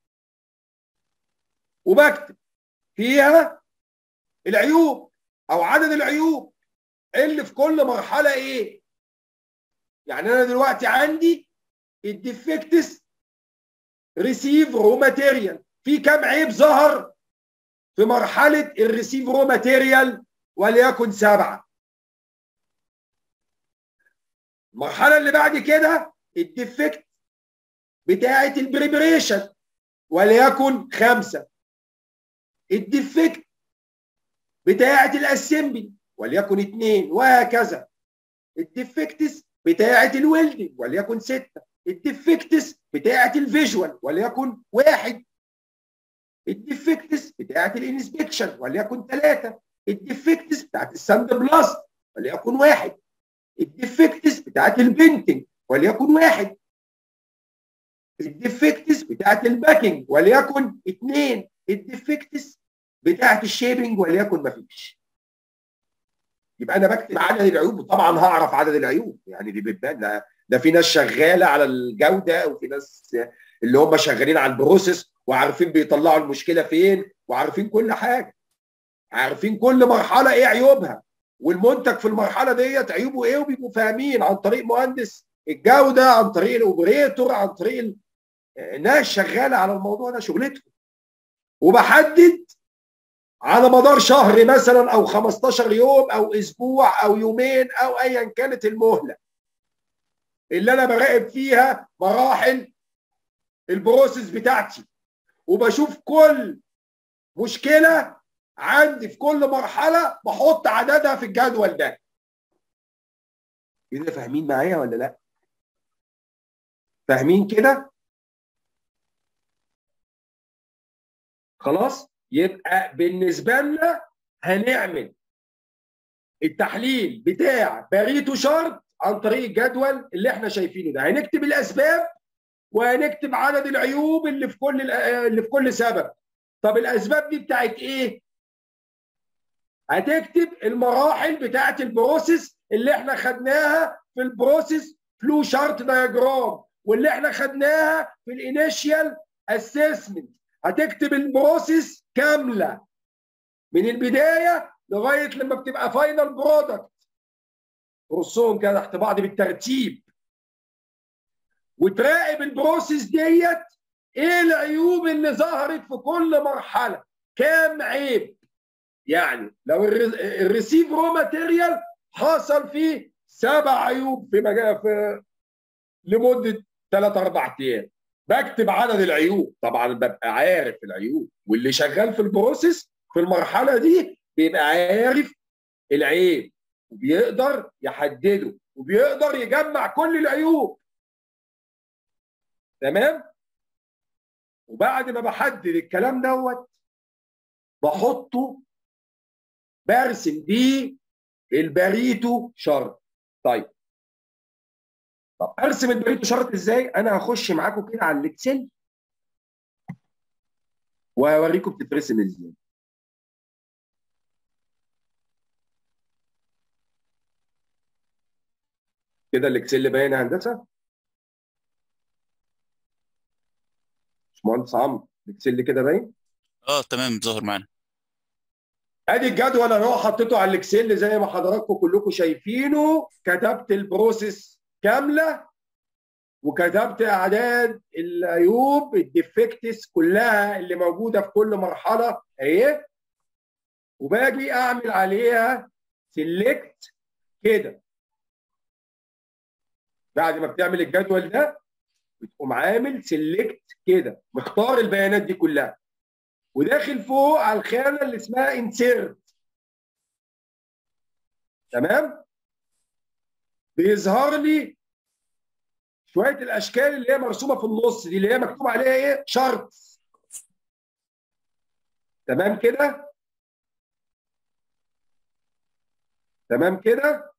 وبكتب فيها العيوب او عدد العيوب اللي في كل مرحله ايه يعني انا دلوقتي عندي الديفكتس ريسيف رو ماتيريال في كام عيب ظهر في مرحله الريسيف رو ماتيريال وليكن سبعه المرحله اللي بعد كده الديفكت بتاعه البريبريشن وليكن خمسه الديفكت بتاعه الاسمبلي وليكن اثنين وهكذا الديفكتس بتاعه الويلدنج وليكن سته الديفكتس بتاعه الفيجوال وليكن واحد الديفكتس بتاعه الانسبكشن وليكن ثلاثه الديفكتس بتاعه الساند بلاست وليكن واحد الديفكتس بتاعت البنتنج وليكن واحد الديفكتس بتاعت الباكينج وليكن اثنين الديفكتس بتاعت الشيبنج وليكن ما فيش يبقى انا بكتب عدد العيوب وطبعا هعرف عدد العيوب يعني دي بتبان ده, ده في ناس شغاله على الجوده وفي ناس اللي هم شغالين على البروسيس وعارفين بيطلعوا المشكله فين وعارفين كل حاجه عارفين كل مرحله ايه عيوبها والمنتج في المرحله ديت عيوبه ايه وبيبقوا فاهمين عن طريق مهندس الجوده عن طريق الاوبريتور عن طريق ناس شغاله على الموضوع ده شغلتهم وبحدد على مدار شهر مثلا او 15 يوم او اسبوع او يومين او ايا كانت المهله اللي انا براقب فيها مراحل البروسيس بتاعتي وبشوف كل مشكله عندي في كل مرحله بحط عددها في الجدول ده كده فاهمين معايا ولا لا فاهمين كده خلاص يبقى بالنسبه لنا هنعمل التحليل بتاع باريتو شارت عن طريق الجدول اللي احنا شايفينه ده هنكتب الاسباب وهنكتب عدد العيوب اللي في كل اللي في كل سبب طب الاسباب دي بتاعت ايه هتكتب المراحل بتاعه البروسيس اللي احنا خدناها في البروسيس فلو شارت دايجرام واللي احنا خدناها في الانيشيال اسسمنت هتكتب البروسيس كامله من البدايه لغايه لما بتبقى فاينل برودكت رصهم كده تحت بعض بالترتيب وتراقب البروسيس ديت ايه العيوب اللي ظهرت في كل مرحله كام عيب يعني لو الريسيف رو ماتيريال حصل فيه سبع عيوب في مجال في لمده ثلاث اربع ايام بكتب عدد العيوب طبعا ببقى عارف العيوب واللي شغال في البروسيس في المرحله دي بيبقى عارف العيب وبيقدر يحدده وبيقدر يجمع كل العيوب تمام وبعد ما بحدد الكلام دوت بحطه برسم بيه الباريتو شرط طيب طب ارسم الباريتو شرط ازاي انا هخش معاكم كده على الاكسل وهوريكم بتترسم ازاي كده الاكسل باين يا هندسه باشمهندس عمرو الاكسل كده باين اه تمام ظاهر معانا ادي الجدول انا هو حطيته على الاكسل زي ما حضراتكم كلكم شايفينه كتبت البروسيس كامله وكتبت اعداد العيوب الديفكتس كلها اللي موجوده في كل مرحله اهي وباجي اعمل عليها سيلكت كده بعد ما بتعمل الجدول ده بتقوم عامل سيلكت كده مختار البيانات دي كلها وداخل فوق على الخانه اللي اسمها انسيرت تمام بيظهر لي شويه الاشكال اللي هي مرسومه في النص دي اللي هي مكتوب عليها ايه شرط تمام كده تمام كده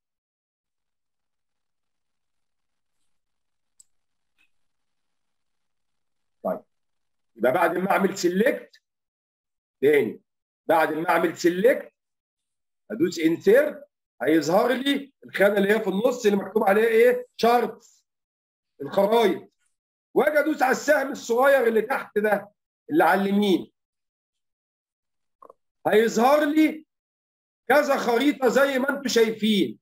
طيب يبقى بعد ما اعمل سيلكت تاني بعد ما اعمل سيلكت ادوس انسيرت هيظهر لي الخانه اللي هي في النص اللي مكتوب عليها ايه شارت الخرايط واجي ادوس على السهم الصغير اللي تحت ده اللي على اليمين هيظهر لي كذا خريطه زي ما انتم شايفين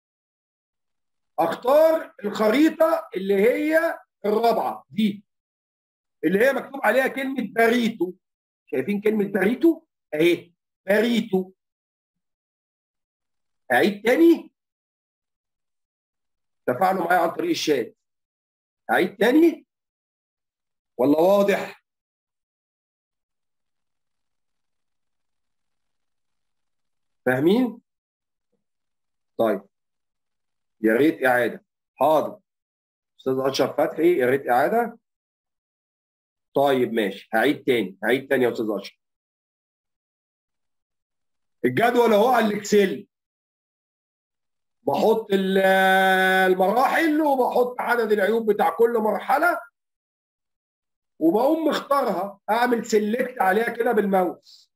اختار الخريطه اللي هي الرابعه دي اللي هي مكتوب عليها كلمه باريتو شايفين كلمه باريتو اهي باريتو اعيد تاني تفاعلوا معايا عن طريق الشات اعيد تاني ولا واضح فاهمين طيب يا ريت اعاده حاضر استاذ اشرف فتحي يا ريت اعاده طيب ماشي هعيد تاني هعيد تاني يا استاذ اشرف الجدول اهو على الاكسل بحط المراحل وبحط عدد العيوب بتاع كل مرحله وبقوم مختارها اعمل سيلكت عليها كده بالماوس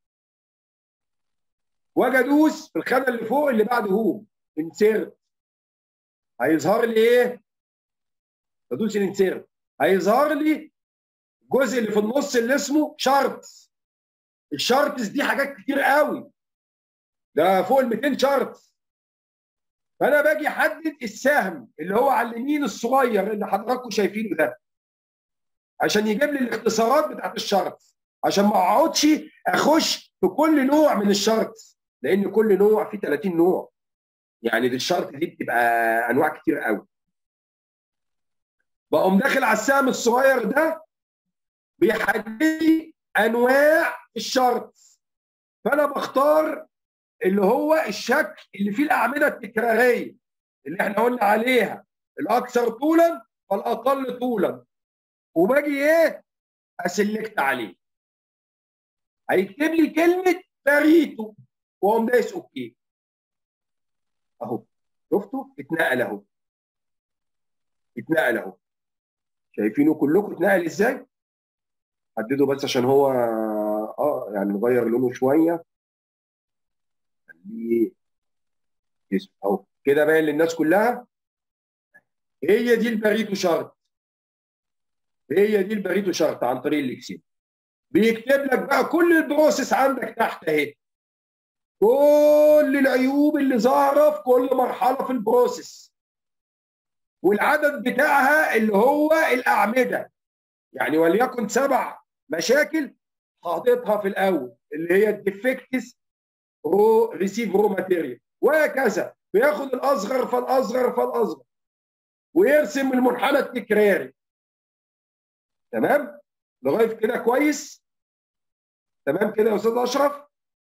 واجي ادوس في الخانه اللي فوق اللي بعد هوم انسيرت هيظهر لي ايه؟ بدوس الانسيرت هيظهر لي الجزء اللي في النص اللي اسمه شارتس الشارتس دي حاجات كتير قوي ده فوق ال 200 شارتس فانا باجي احدد السهم اللي هو على اليمين الصغير اللي حضراتكم شايفينه ده عشان يجيب لي الاختصارات بتاعت الشارتس عشان ما اقعدش اخش في كل نوع من الشارتس لان كل نوع فيه 30 نوع يعني دي الشارت دي بتبقى انواع كتير قوي بقوم داخل على السهم الصغير ده بيحدد لي انواع الشارت فانا بختار اللي هو الشكل اللي فيه الاعمده التكراريه اللي احنا قلنا عليها الاكثر طولا فالاقل طولا وباجي ايه اسلكت عليه هيكتب لي كلمه باريتو واقوم دايس اوكي اهو شفتوا اتنقل اهو اتنقل اهو شايفينه كلكم اتنقل ازاي حدده بس عشان هو اه يعني نغير لونه شويه خليه اسم اهو كده باين للناس كلها هي دي الباريتو شارت هي دي الباريتو شارت عن طريق الاكسل بيكتب لك بقى كل البروسيس عندك تحت اهي كل العيوب اللي ظاهره في كل مرحله في البروسيس والعدد بتاعها اللي هو الاعمده يعني وليكن سبع مشاكل حاططها في الاول اللي هي الديفكتس رو ريسيف رو ماتيريال وهكذا بياخد الاصغر فالاصغر فالاصغر ويرسم المنحنى التكراري تمام لغايه كده كويس تمام كده يا استاذ اشرف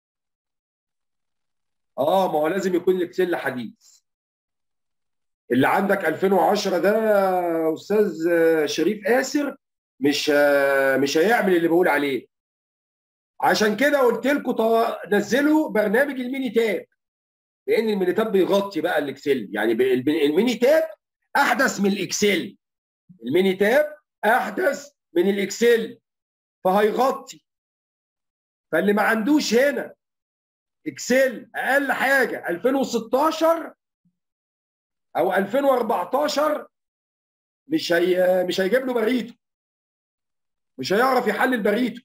اه ما هو لازم يكون الاكسل حديث اللي عندك 2010 ده يا استاذ شريف قاسر مش مش هيعمل اللي بقول عليه عشان كده قلت لكم نزلوا برنامج الميني تاب لان الميني تاب بيغطي بقى الاكسل يعني الميني تاب احدث من الاكسل الميني تاب احدث من الاكسل فهيغطي فاللي ما عندوش هنا اكسل اقل حاجه 2016 او 2014 مش هي مش هيجيب له بريته مش هيعرف يحلل بريته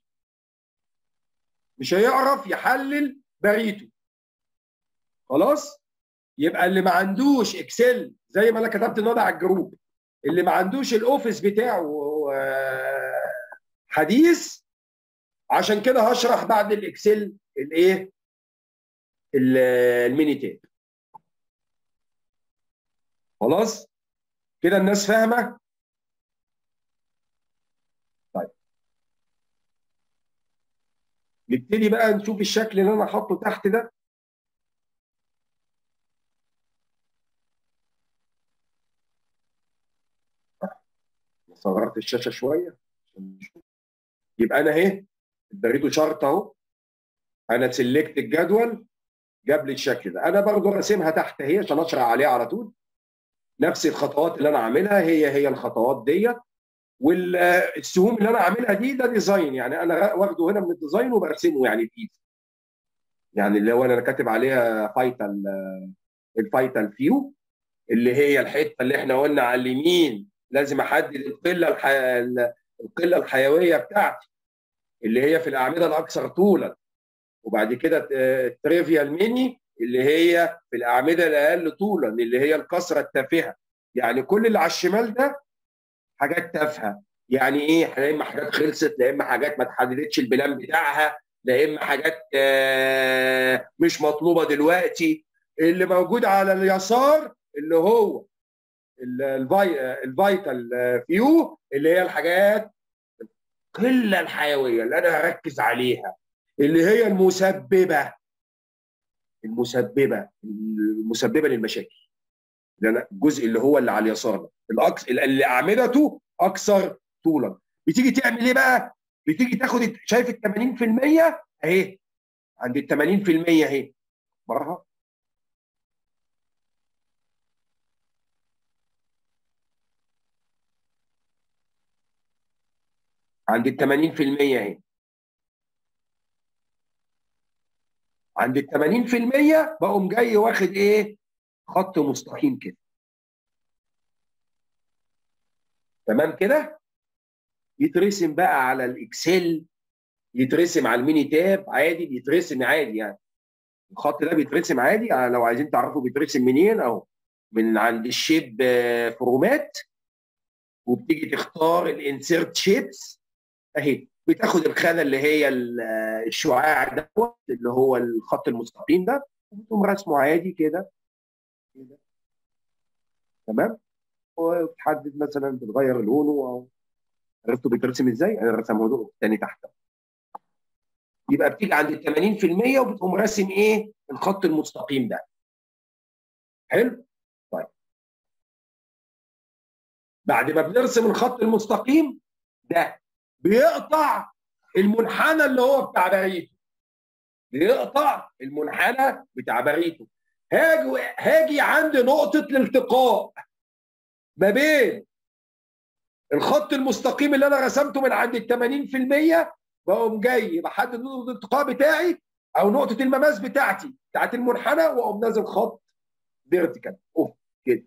مش هيعرف يحلل بريته خلاص يبقى اللي ما عندوش اكسل زي ما انا كتبت النهارده على الجروب اللي ما عندوش الاوفيس بتاعه حديث عشان كده هشرح بعد الاكسل الايه الميني تيب خلاص كده الناس فاهمه طيب نبتدي بقى نشوف الشكل اللي انا حاطه تحت ده صغرت الشاشه شويه عشان نشوف. يبقى انا اهي اديته شرط اهو انا سلكت الجدول جاب لي الشكل ده انا برضو راسمها تحت اهي عشان اشرح عليها على طول نفس الخطوات اللي انا عاملها هي هي الخطوات ديت والسهوم اللي انا عاملها دي ده ديزاين يعني انا واخده هنا من الديزاين وبرسمه يعني بايدي يعني اللي هو انا كاتب عليها فايتال الفايتال فيو اللي هي الحته اللي احنا قلنا على اليمين لازم احدد القله الحي... القله الحيويه بتاعتي اللي هي في الاعمده الاكثر طولا وبعد كده التريفيال ميني اللي هي في الاعمده الاقل طولا اللي هي الكسره التافهه يعني كل اللي على الشمال ده حاجات تافهه يعني ايه يا اما حاجات خلصت يا اما حاجات ما اتحددتش البلان بتاعها يا اما حاجات مش مطلوبه دلوقتي اللي موجود على اليسار اللي هو الفايتال فيو اللي هي الحاجات القله الحيويه اللي انا هركز عليها اللي هي المسببه المسببه المسببه للمشاكل الجزء اللي هو اللي على اليسار ده الاكس اللي اعمدته اكثر طولا بتيجي تعمل ايه بقى؟ بتيجي تاخد شايف ال 80% اهي عند ال 80% اهي براها عند ال 80% اهي عند ال 80% بقوم جاي واخد ايه؟ خط مستقيم كده تمام كده؟ يترسم بقى على الاكسل يترسم على الميني تاب عادي بيترسم عادي يعني الخط ده بيترسم عادي لو عايزين تعرفوا بيترسم منين اهو من عند الشيب فرومات وبتيجي تختار الانسيرت شيبس اهي بتاخد الخانه اللي هي الشعاع دوت اللي هو الخط المستقيم ده وبتقوم رسمه عادي كده كده تمام وتحدد مثلا بتغير لونه او عرفتوا بيترسم ازاي؟ انا رسمه له تاني تحت يبقى بتيجي عند ال 80% وبتقوم راسم ايه؟ الخط المستقيم ده. حلو؟ طيب. بعد ما بنرسم الخط المستقيم ده بيقطع المنحنى اللي هو بتاع بريته. بيقطع المنحنى بتاع بريته. هاجي هاجي عند نقطة الالتقاء ما بين الخط المستقيم اللي انا رسمته من عند ال 80% بقوم جاي بحدد نقطه الالتقاء بتاعي او نقطه المماس بتاعتي بتاعت المنحنى واقوم نازل خط فيرتيكال اوف كده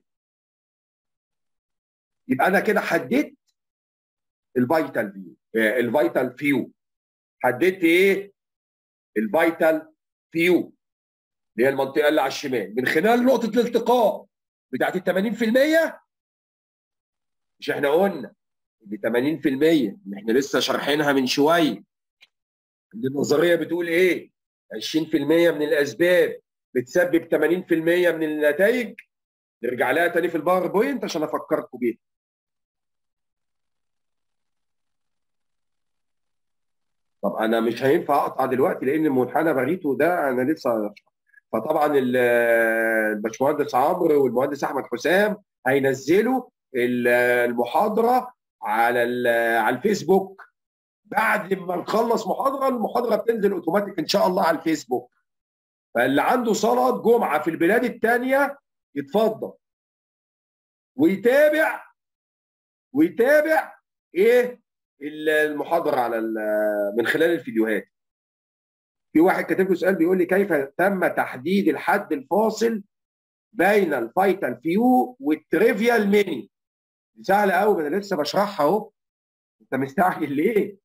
يبقى انا كده حددت الفيتال فيو الفيتال فيو حددت ايه الفيتال فيو اللي هي المنطقه اللي على الشمال من خلال نقطه الالتقاء بتاعت ال 80% مش احنا قلنا ب 80% اللي احنا لسه شارحينها من شويه ان النظريه بتقول ايه 20% من الاسباب بتسبب 80% من النتائج نرجع لها تاني في الباوربوينت عشان افكركم بيها طب انا مش هينفع اقطع دلوقتي لان المنحنى بريته ده انا لسه فطبعا الباشمهندس عمرو والمهندس احمد حسام هينزلوا المحاضره على على الفيسبوك بعد ما نخلص محاضره المحاضره بتنزل اوتوماتيك ان شاء الله على الفيسبوك فاللي عنده صلاه جمعه في البلاد الثانيه يتفضل ويتابع ويتابع ايه المحاضره على من خلال الفيديوهات في واحد كاتب له سؤال بيقول لي كيف تم تحديد الحد الفاصل بين الفايتال فيو والتريفيال ميني دي سهله قوي انا لسه بشرحها اهو انت مستعجل ليه؟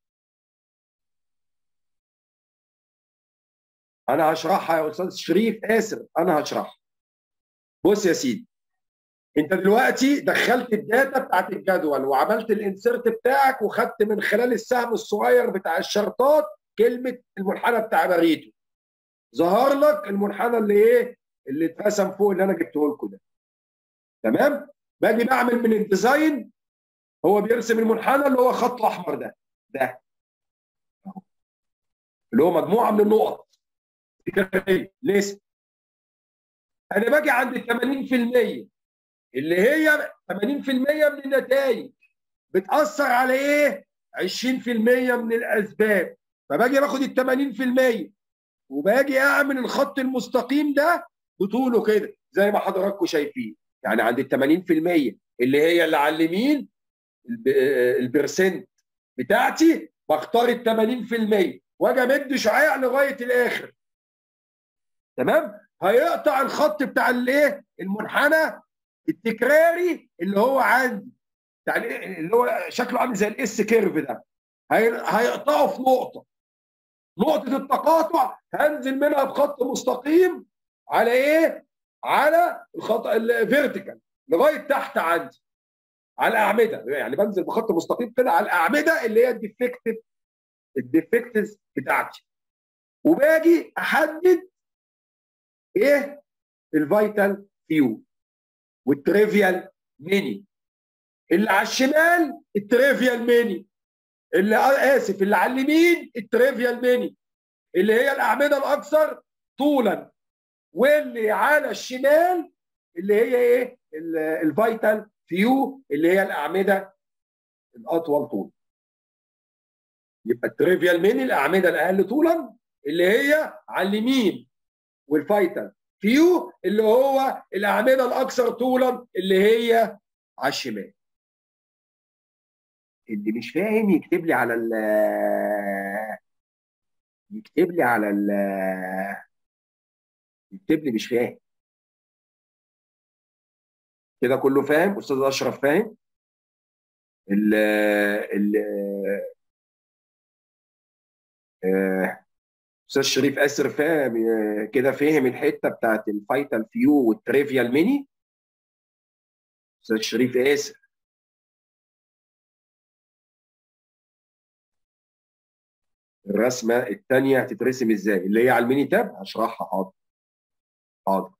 انا هشرحها يا استاذ شريف اسر انا هشرحها بص يا سيدي انت دلوقتي دخلت الداتا بتاعت الجدول وعملت الانسيرت بتاعك وخدت من خلال السهم الصغير بتاع الشرطات كلمه المنحنى بتاع بريتو ظهر لك المنحنى اللي ايه اللي اترسم فوق اللي انا جبته لكم ده تمام باجي بعمل من الديزاين هو بيرسم المنحنى اللي هو خط احمر ده ده اللي هو مجموعه من النقط لسه انا باجي عند ال 80% اللي هي 80% من النتائج بتاثر على ايه 20% من الاسباب فباجي باخد ال 80% وباجي اعمل الخط المستقيم ده بطوله كده زي ما حضراتكم شايفين يعني عند ال 80% اللي هي اللي على اليمين البرسنت بتاعتي بختار ال 80% واجي امد شعاع لغايه الاخر تمام هيقطع الخط بتاع الايه المنحنى التكراري اللي هو عندي بتاع اللي هو شكله عامل زي الاس كيرف ده هيقطعه في نقطه نقطه التقاطع هنزل منها بخط مستقيم على ايه على الخط الفيرتيكال لغايه تحت عندي على الاعمده يعني بنزل بخط مستقيم كده على الاعمده اللي هي الديفكتيف الديفكتز بتاعتي وباجي احدد ايه الفيتال فيو والتريفيال ميني اللي على الشمال التريفيال ميني اللي اسف اللي على اليمين التريفيال ميني اللي هي الاعمده الاكثر طولا واللي على الشمال اللي هي ايه الفيتال فيو اللي هي الاعمده الاطول طول يبقى التريفيال ميني الاعمده الاقل طولا اللي هي على اليمين والفيتال فيو اللي هو الاعمده الاكثر طولا اللي هي على الشمال اللي مش فاهم يكتب لي على ال يكتب لي على ال يكتب لي مش فاهم كده كله فاهم استاذ اشرف فاهم ال ال استاذ شريف اسر فاهم كده فهم الحته بتاعت الفايتال فيو والتريفيال ميني استاذ شريف اسر الرسمه الثانيه هتترسم ازاي اللي هي على الميني تاب هشرحها حاضر حاضر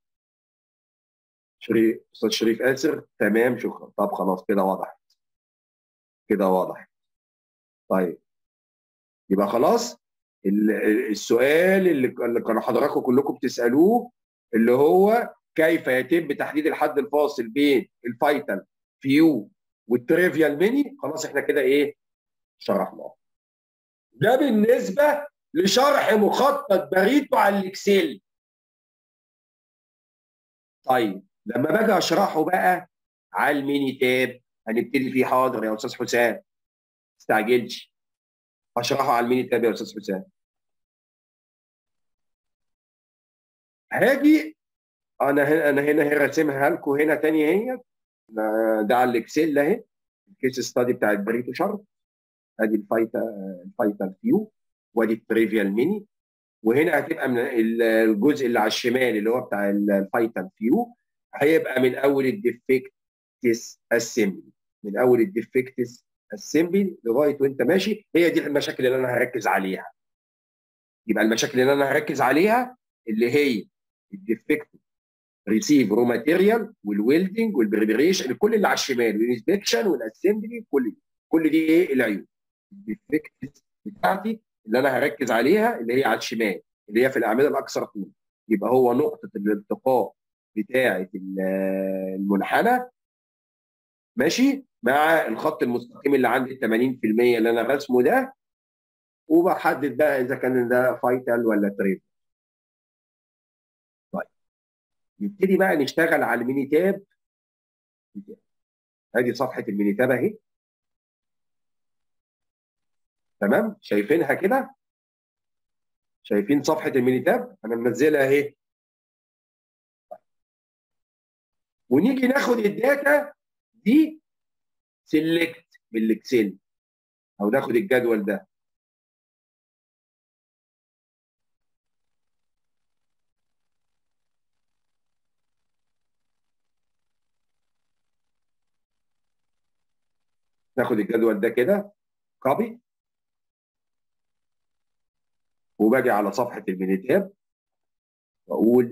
شريف استاذ شريف اسر تمام شكرا طب خلاص كده وضحت كده وضحت طيب يبقى خلاص السؤال اللي كانوا حضراتكم كلكم بتسالوه اللي هو كيف يتم تحديد الحد الفاصل بين الفايتال فيو والتريفيال ميني خلاص احنا كده ايه شرحناه ده بالنسبه لشرح مخطط بريتو على الاكسل طيب لما باجي اشرحه بقى على الميني تاب هنبتدي فيه حاضر يا استاذ حسام ما تستعجلش هشرحه على الميني تاب يا استاذ حسام هاجي انا هنا انا هنا راسمها لكم هنا تاني اهي ده على الاكسل اهي الكيس ستادي بتاع البريتو شارت ادي الفايتا الفايتال فيو وادي التريفيال ميني وهنا هتبقى من الجزء اللي على الشمال اللي هو بتاع الفايتال فيو هيبقى من اول الديفكتس اسمبلي من اول الديفكتس اسمبلي لغايه وانت ماشي هي دي المشاكل اللي انا هركز عليها يبقى المشاكل اللي انا هركز عليها اللي هي الديفكت ريسيف رو ماتيريال والويلدنج والبريبريشن كل اللي على الشمال والانسبكشن والاسمبلي كل دي كل دي ايه العيوب الديفكت بتاعتي اللي انا هركز عليها اللي هي على الشمال اللي هي في الاعمده الاكثر طول يبقى هو نقطه الالتقاء بتاعه المنحنى ماشي مع الخط المستقيم اللي عندي ال 80% اللي انا راسمه ده وبحدد بقى اذا كان ده فايتال ولا تريد طيب نبتدي بقى نشتغل على الميني تاب ادي صفحه الميني تاب اهي تمام شايفينها كده شايفين صفحه الميني تاب انا منزلها اهي ونيجي ناخد الداتا دي سيلكت بالاكسل او ناخد الجدول ده ناخد الجدول ده كده كوبي وباجي على صفحه المينيتاب واقول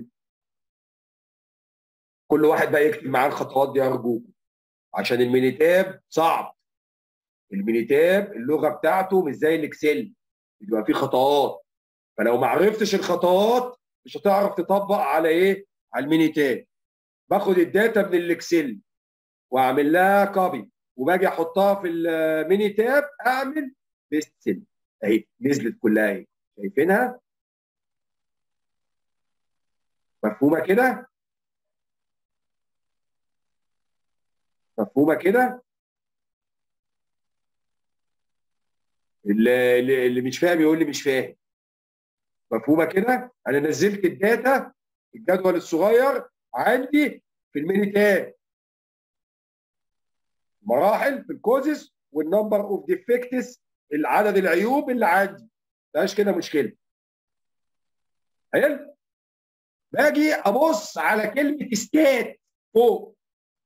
كل واحد بقى يكتب معاه الخطوات دي ارجوكم عشان المينيتاب صعب المينيتاب اللغه بتاعته مش زي الاكسل بيبقى فيه خطوات فلو ما عرفتش الخطوات مش هتعرف تطبق على ايه على المينيتاب باخد الداتا من الاكسل واعمل لها كوبي وباجي احطها في الميني تاب اعمل بيست سيل اهي نزلت كلها اهي شايفينها مفهومه كده مفهومه كده اللي, اللي مش فاهم يقول لي مش فاهم مفهومه كده انا نزلت الداتا الجدول الصغير عندي في الميني تاب مراحل في الكوزس والنمبر اوف ديفكتس العدد العيوب اللي عندي مفيهاش كده مشكله حلو باجي ابص على كلمه ستات فوق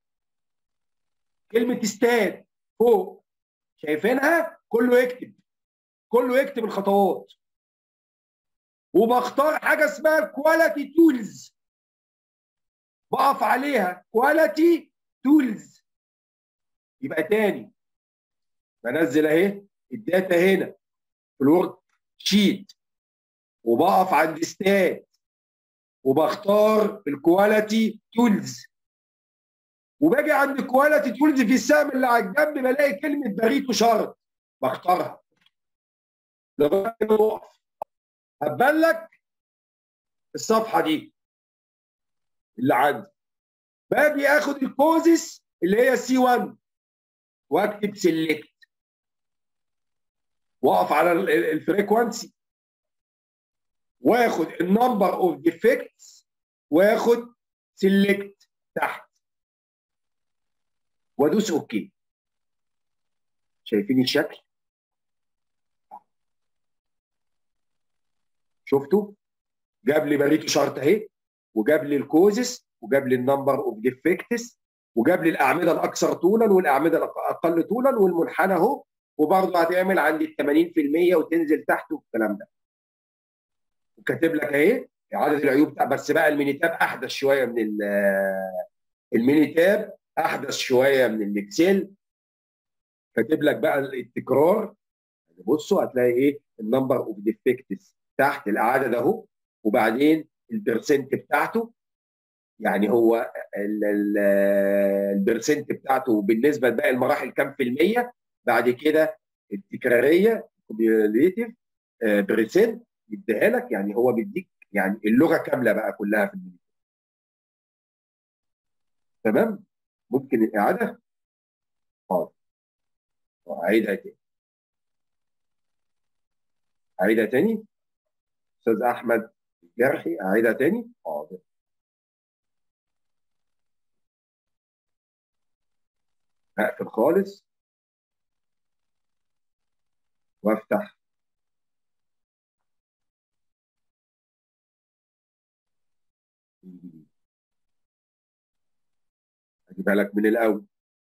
كلمه ستات فوق شايفينها كله يكتب كله يكتب الخطوات وبختار حاجه اسمها كواليتي تولز بقف عليها كواليتي تولز يبقى تاني بنزل اهي الداتا هنا في الورك شيت وبقف عند ستات وبختار الكواليتي تولز وباجي عند الكواليتي تولز في السهم اللي على الجنب بلاقي كلمه بريتو شرط بختارها لغايه ما اقف هبان لك الصفحه دي اللي عندي باجي اخد الكوزس اللي هي سي 1 واكتب سيلكت واقف على الفريكونسي واخد النمبر اوف ديفكتس واخد سيلكت تحت وادوس اوكي شايفين الشكل شفتوا جاب لي بريتو شارت اهي وجاب لي الكوزس وجاب لي النمبر اوف ديفكتس وجاب لي الاعمده الاكثر طولا والاعمده الاقل طولا والمنحنى اهو وبرضه هتعمل عندي ال 80% وتنزل تحت والكلام ده وكاتب لك اهي عدد العيوب بتاع بس بقى الميني تاب احدث شويه من الميني تاب احدث شويه من الاكسل كاتب لك بقى التكرار بصوا هتلاقي ايه النمبر اوف ديفكتس تحت العدد اهو وبعدين البرسنت بتاعته يعني هو البرسنت بتاعته بالنسبه لباقي المراحل كام في الميه بعد كده التكراريه كوميوليتيف برسنت يديها لك يعني هو بيديك يعني اللغه كامله بقى كلها في الميني تمام ممكن الاعاده حاضر اعيدها تاني اعيدها تاني استاذ احمد جرحي اعيدها تاني حاضر اقفل خالص وافتح اجيبها لك من الاول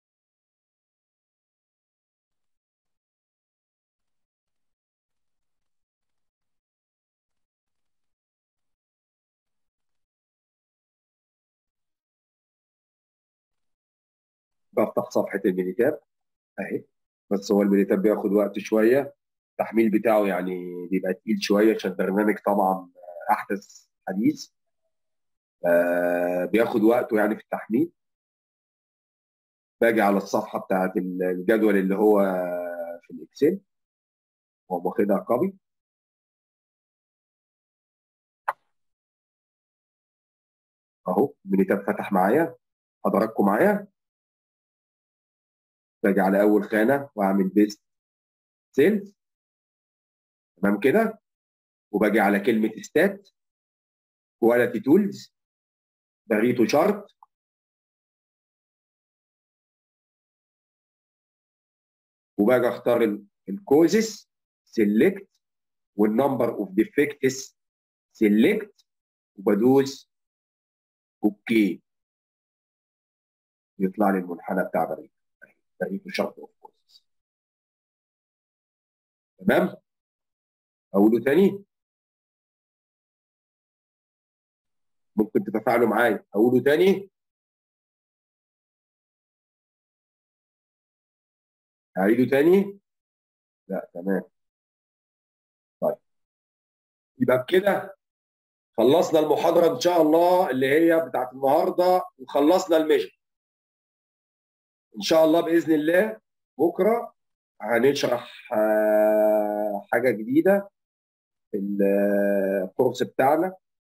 بفتح صفحه المينيتاب اهي بس هو المينيتاب بياخد وقت شويه التحميل بتاعه يعني بيبقى تقيل شويه عشان برنامج طبعا احدث حديث آه بياخد وقته يعني في التحميل باجي على الصفحه بتاعت الجدول اللي هو في الاكسل واقوم واخدها كوبي اهو المينيتاب فتح معايا حضراتكم معايا باجي على اول خانه واعمل بيست سيلز تمام كده وباجي على كلمه ستات كواليتي تولز بريتو شارت وباجي اختار الكوزس سيلكت والنمبر اوف ديفكتس سيلكت وبدوس اوكي يطلع لي المنحنى بتاع بريتو بريتو شارت اوف كوزس تمام اقوله تاني ممكن تتفاعلوا معايا اقوله تاني اعيده تاني لا تمام طيب يبقى بكده خلصنا المحاضره ان شاء الله اللي هي بتاعت النهارده وخلصنا الميجر ان شاء الله باذن الله بكره هنشرح آه، حاجه جديده في الكورس بتاعنا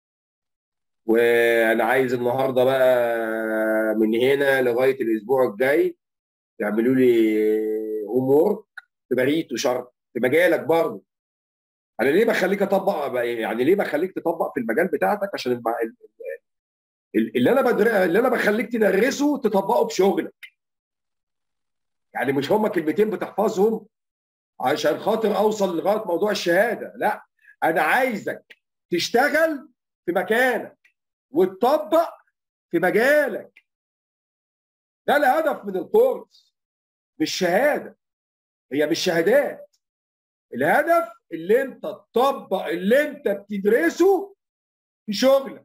وانا عايز النهارده بقى من هنا لغايه الاسبوع الجاي تعملوا لي هوم وورك في بريد وشرط في مجالك برضه انا ليه بخليك اطبق يعني ليه بخليك تطبق في المجال بتاعتك عشان الم- ال- ال- اللي انا بدر... اللي انا بخليك تدرسه تطبقه بشغلك يعني مش هما كلمتين بتحفظهم عشان خاطر اوصل لغايه موضوع الشهاده لا انا عايزك تشتغل في مكانك وتطبق في مجالك ده الهدف من الكورس مش شهاده هي مش شهادات الهدف اللي انت تطبق اللي انت بتدرسه في شغلك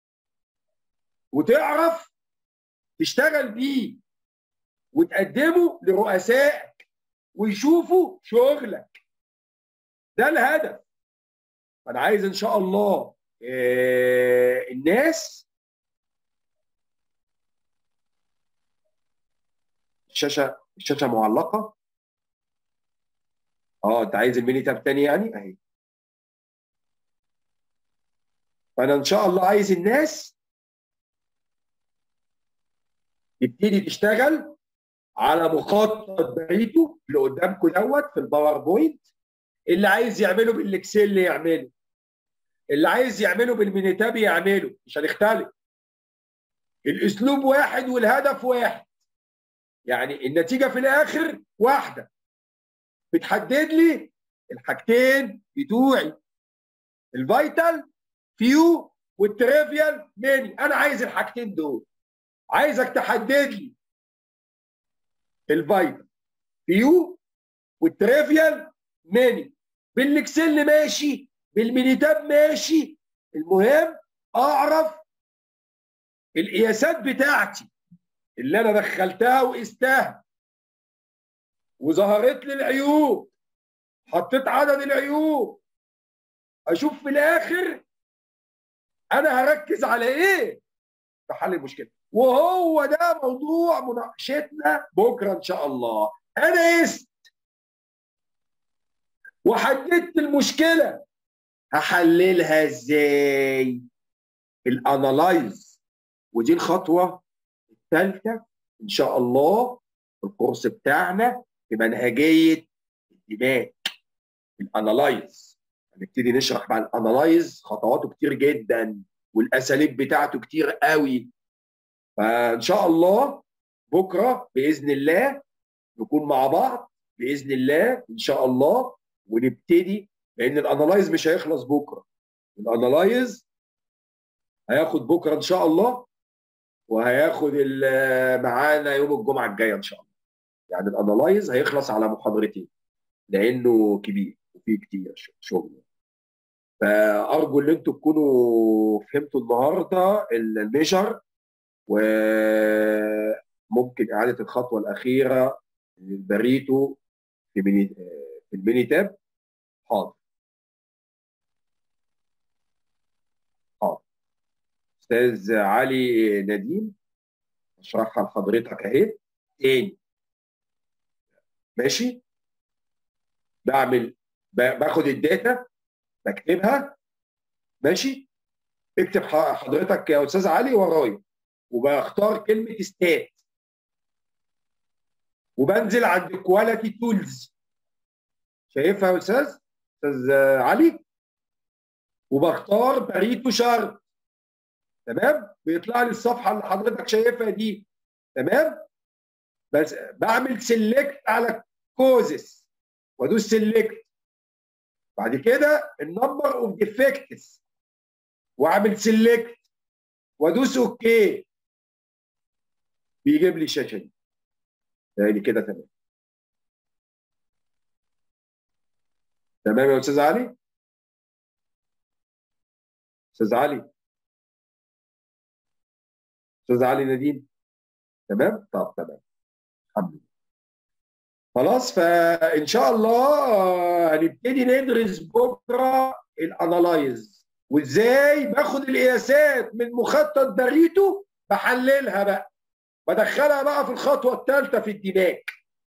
وتعرف تشتغل بيه وتقدمه لرؤسائك ويشوفوا شغلك ده الهدف انا عايز ان شاء الله آه، الناس الشاشه الشاشه معلقه اه انت عايز الميني تاب تاني يعني اهي فانا ان شاء الله عايز الناس تبتدي تشتغل على مخطط بريتو اللي قدامكم دوت في الباوربوينت اللي عايز يعمله بالاكسل يعمله اللي عايز يعمله بالمينيتاب يعمله مش هنختلف الاسلوب واحد والهدف واحد يعني النتيجه في الاخر واحده بتحدد لي الحاجتين بتوعي الفيتال فيو والتريفيال ميني انا عايز الحاجتين دول عايزك تحدد لي الفيتال فيو والتريفيال ميني بالاكسل ماشي بالمينيتاب ماشي المهم اعرف القياسات بتاعتي اللي انا دخلتها وقستها وظهرت لي العيوب حطيت عدد العيوب اشوف في الاخر انا هركز على ايه في حل المشكله وهو ده موضوع مناقشتنا بكره ان شاء الله انا قست وحددت المشكله هحللها ازاي الانالايز ودي الخطوه الثالثه ان شاء الله في الكورس بتاعنا في منهجيه الدماغ الانالايز هنبتدي نشرح بقى الانالايز خطواته كتير جدا والاساليب بتاعته كتير قوي فان شاء الله بكره باذن الله نكون مع بعض باذن الله ان شاء الله ونبتدي لان الانالايز مش هيخلص بكره الانالايز هياخد بكره ان شاء الله وهياخد ال- معانا يوم الجمعه الجايه ان شاء الله يعني الانالايز هيخلص على محاضرتين لانه كبير وفيه كتير ش- شغل فارجو ان انتم تكونوا فهمتوا النهارده الميجر وممكن اعاده الخطوه الاخيره البريتو في ميني في الميني تاب حاضر حاضر استاذ علي نديم اشرحها لحضرتك اهي تاني ماشي بعمل ب- باخد الداتا بكتبها ماشي اكتب ح- حضرتك يا استاذ علي ورايا وبختار كلمه ستات وبنزل عند كواليتي تولز شايفها يا استاذ استاذ علي وبختار بريتو شارت تمام بيطلع لي الصفحه اللي حضرتك شايفها دي تمام بس بعمل سيلكت على كوزس وادوس سيلكت بعد كده النمبر اوف ديفكتس واعمل سيلكت وادوس اوكي بيجيب لي الشاشه دي يعني كده تمام تمام يا استاذ علي استاذ علي استاذ علي نديم تمام طب تمام الحمد لله خلاص فان شاء الله هنبتدي ندرس بكره الانالايز وازاي باخد القياسات من مخطط بريتو بحللها بقى بدخلها بقى في الخطوه الثالثه في الدماغ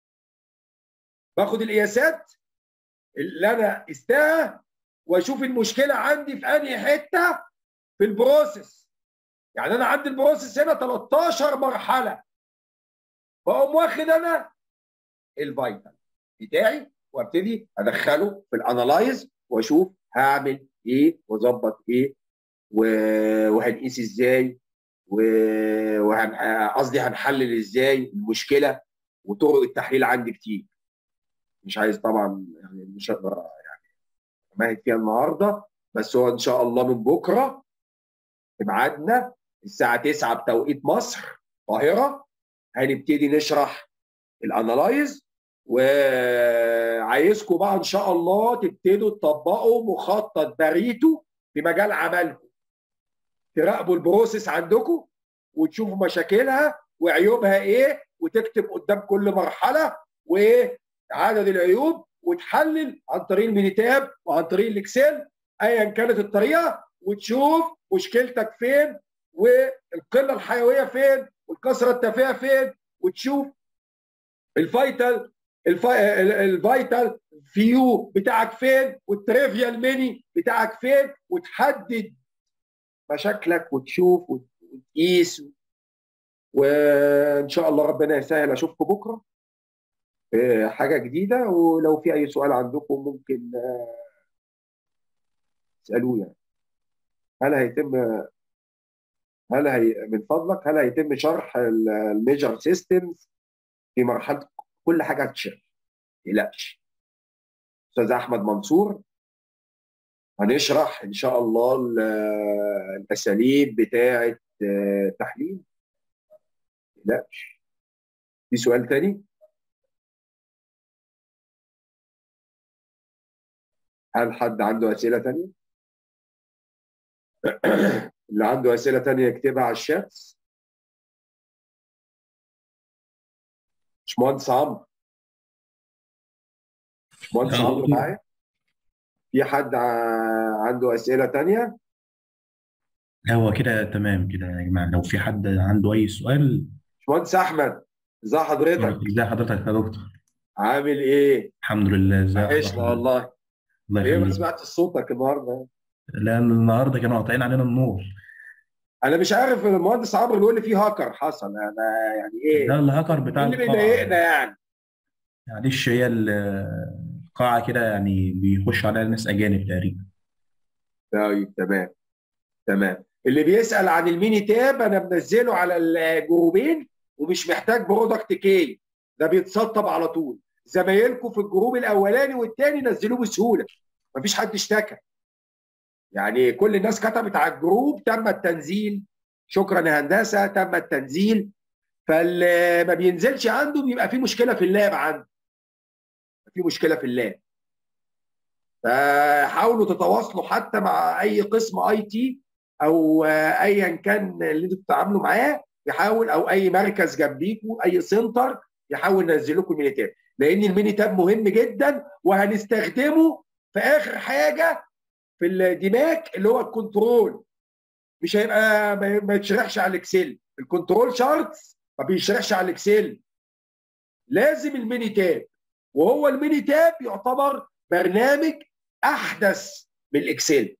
باخد القياسات اللي انا قستها واشوف المشكله عندي في انهي حته في البروسيس يعني انا عندي البروسيس هنا 13 مرحله بقوم واخد انا الفيتال بتاعي وابتدي ادخله في الانالايز واشوف هعمل ايه واظبط ايه وهنقيس ازاي وقصدي هنحلل ازاي المشكله وطرق التحليل عندي كتير مش عايز طبعا يعني مش هقدر يعني امهد فيها النهارده بس هو ان شاء الله من بكره في ميعادنا الساعه 9 بتوقيت مصر القاهره هنبتدي نشرح الانالايز وعايزكم بقى ان شاء الله تبتدوا تطبقوا مخطط باريتو في مجال عملكم تراقبوا البروسيس عندكم وتشوفوا مشاكلها وعيوبها ايه وتكتب قدام كل مرحله وايه عدد العيوب وتحلل عن طريق المينيتاب وعن طريق الاكسل ايا كانت الطريقه وتشوف مشكلتك فين والقله الحيويه فين والكسره التافهه فين وتشوف الفايتال الفايتال فيو بتاعك فين والتريفيال ميني بتاعك فين وتحدد مشاكلك وتشوف وتقيس وان شاء الله ربنا يسهل اشوفكم بكره حاجه جديده ولو في اي سؤال عندكم ممكن تسالوه يعني هل هيتم هل هي من فضلك هل هيتم شرح الميجر سيستمز في مرحله كل حاجه هتشرح ما تقلقش استاذ احمد منصور هنشرح ان شاء الله الاساليب بتاعه التحليل ما تقلقش في سؤال تاني هل حد عنده اسئله تانيه اللي عنده اسئله تانيه يكتبها على الشات باشمهندس عمرو باشمهندس عمرو معايا في حد عنده اسئله تانيه هو كده تمام كده يا جماعه لو في حد عنده اي سؤال باشمهندس احمد ازي حضرتك ازي حضرتك يا دكتور عامل ايه الحمد لله ازي وحشنا والله الله ايه ما يخليك سمعتش صوتك النهارده لان النهارده كانوا قاطعين علينا النور انا مش عارف المهندس عمرو بيقول لي في هاكر حصل انا يعني ايه ده الهاكر بتاع إيه اللي القاعه بيضايقنا يعني معلش هي ال- القاعه كده يعني بيخش عليها ناس اجانب تقريبا طيب تمام تمام اللي بيسأل عن الميني تاب انا منزله على الجروبين ومش محتاج برودكت كي ده بيتسطب على طول زمايلكم في الجروب الاولاني والثاني نزلوه بسهوله مفيش حد اشتكى يعني كل الناس كتبت على الجروب تم التنزيل شكرا يا هندسه تم التنزيل فاللي ما بينزلش عنده بيبقى في مشكله في اللاب عنده في مشكله في اللاب فحاولوا تتواصلوا حتى مع اي قسم اي تي او آه، ايا كان اللي انتوا بتتعاملوا معاه يحاول او اي مركز جنبيكم اي سنتر يحاول ينزل لكم الميني تاب لان الميني تاب مهم جدا وهنستخدمه في اخر حاجه في الدماغ اللي هو الكنترول مش هيبقى ما ما يتشرحش على الاكسل الكنترول شارتس ما بيشرحش على الاكسل لازم الميني تاب وهو الميني تاب يعتبر برنامج احدث من الاكسل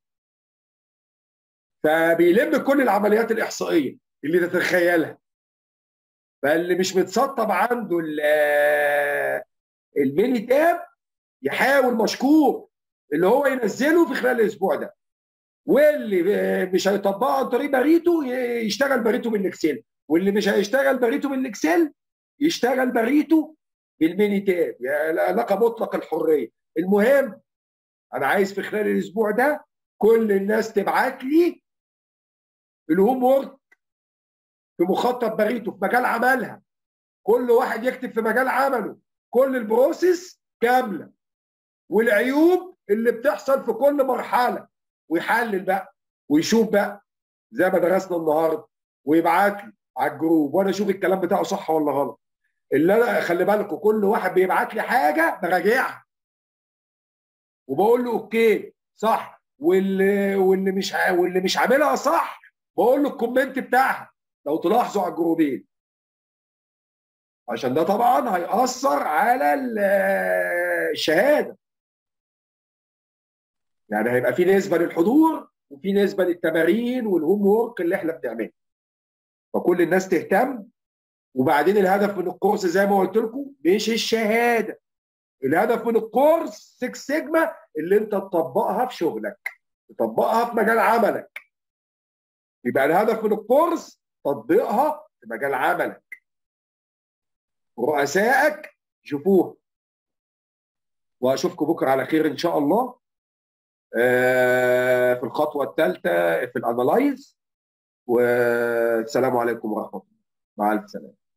فبيلم كل العمليات الاحصائيه اللي تتخيلها فاللي مش متسطب عنده ال- آه، الميني تاب يحاول مشكور اللي هو ينزله في خلال الاسبوع ده واللي آه، مش هيطبقه عن طريق باريتو ي- يشتغل باريتو من الاكسل واللي مش هيشتغل باريتو من الاكسل يشتغل باريتو بالميني تاب يعني لك مطلق الحريه المهم انا عايز في خلال الاسبوع ده كل الناس تبعت لي الهوم وورك في مخطط باريتو في مجال عملها كل واحد يكتب في مجال عمله كل البروسيس كامله والعيوب اللي بتحصل في كل مرحله ويحلل بقى ويشوف بقى زي ما درسنا النهارده ويبعت لي على الجروب وانا اشوف الكلام بتاعه صح ولا غلط اللي انا خلي بالكم كل واحد بيبعت لي حاجه براجعها وبقول له اوكي صح واللي واللي مش ع- واللي مش عاملها صح بقول له الكومنت بتاعها لو تلاحظوا على الجروبين عشان ده طبعا هيأثر على ال- الشهاده يعني هيبقى في نسبه للحضور وفي نسبه للتمارين والهوم وورك اللي احنا بنعمله فكل الناس تهتم وبعدين الهدف من الكورس زي ما قلت لكم مش الشهاده الهدف من الكورس 6 سيجما اللي انت تطبقها في شغلك تطبقها في مجال عملك يبقى الهدف من الكورس تطبيقها في مجال عملك رؤسائك شوفوها واشوفكم بكره على خير ان شاء الله آه، في الخطوه الثالثه في الانالايز والسلام عليكم ورحمه الله مع الف سلامه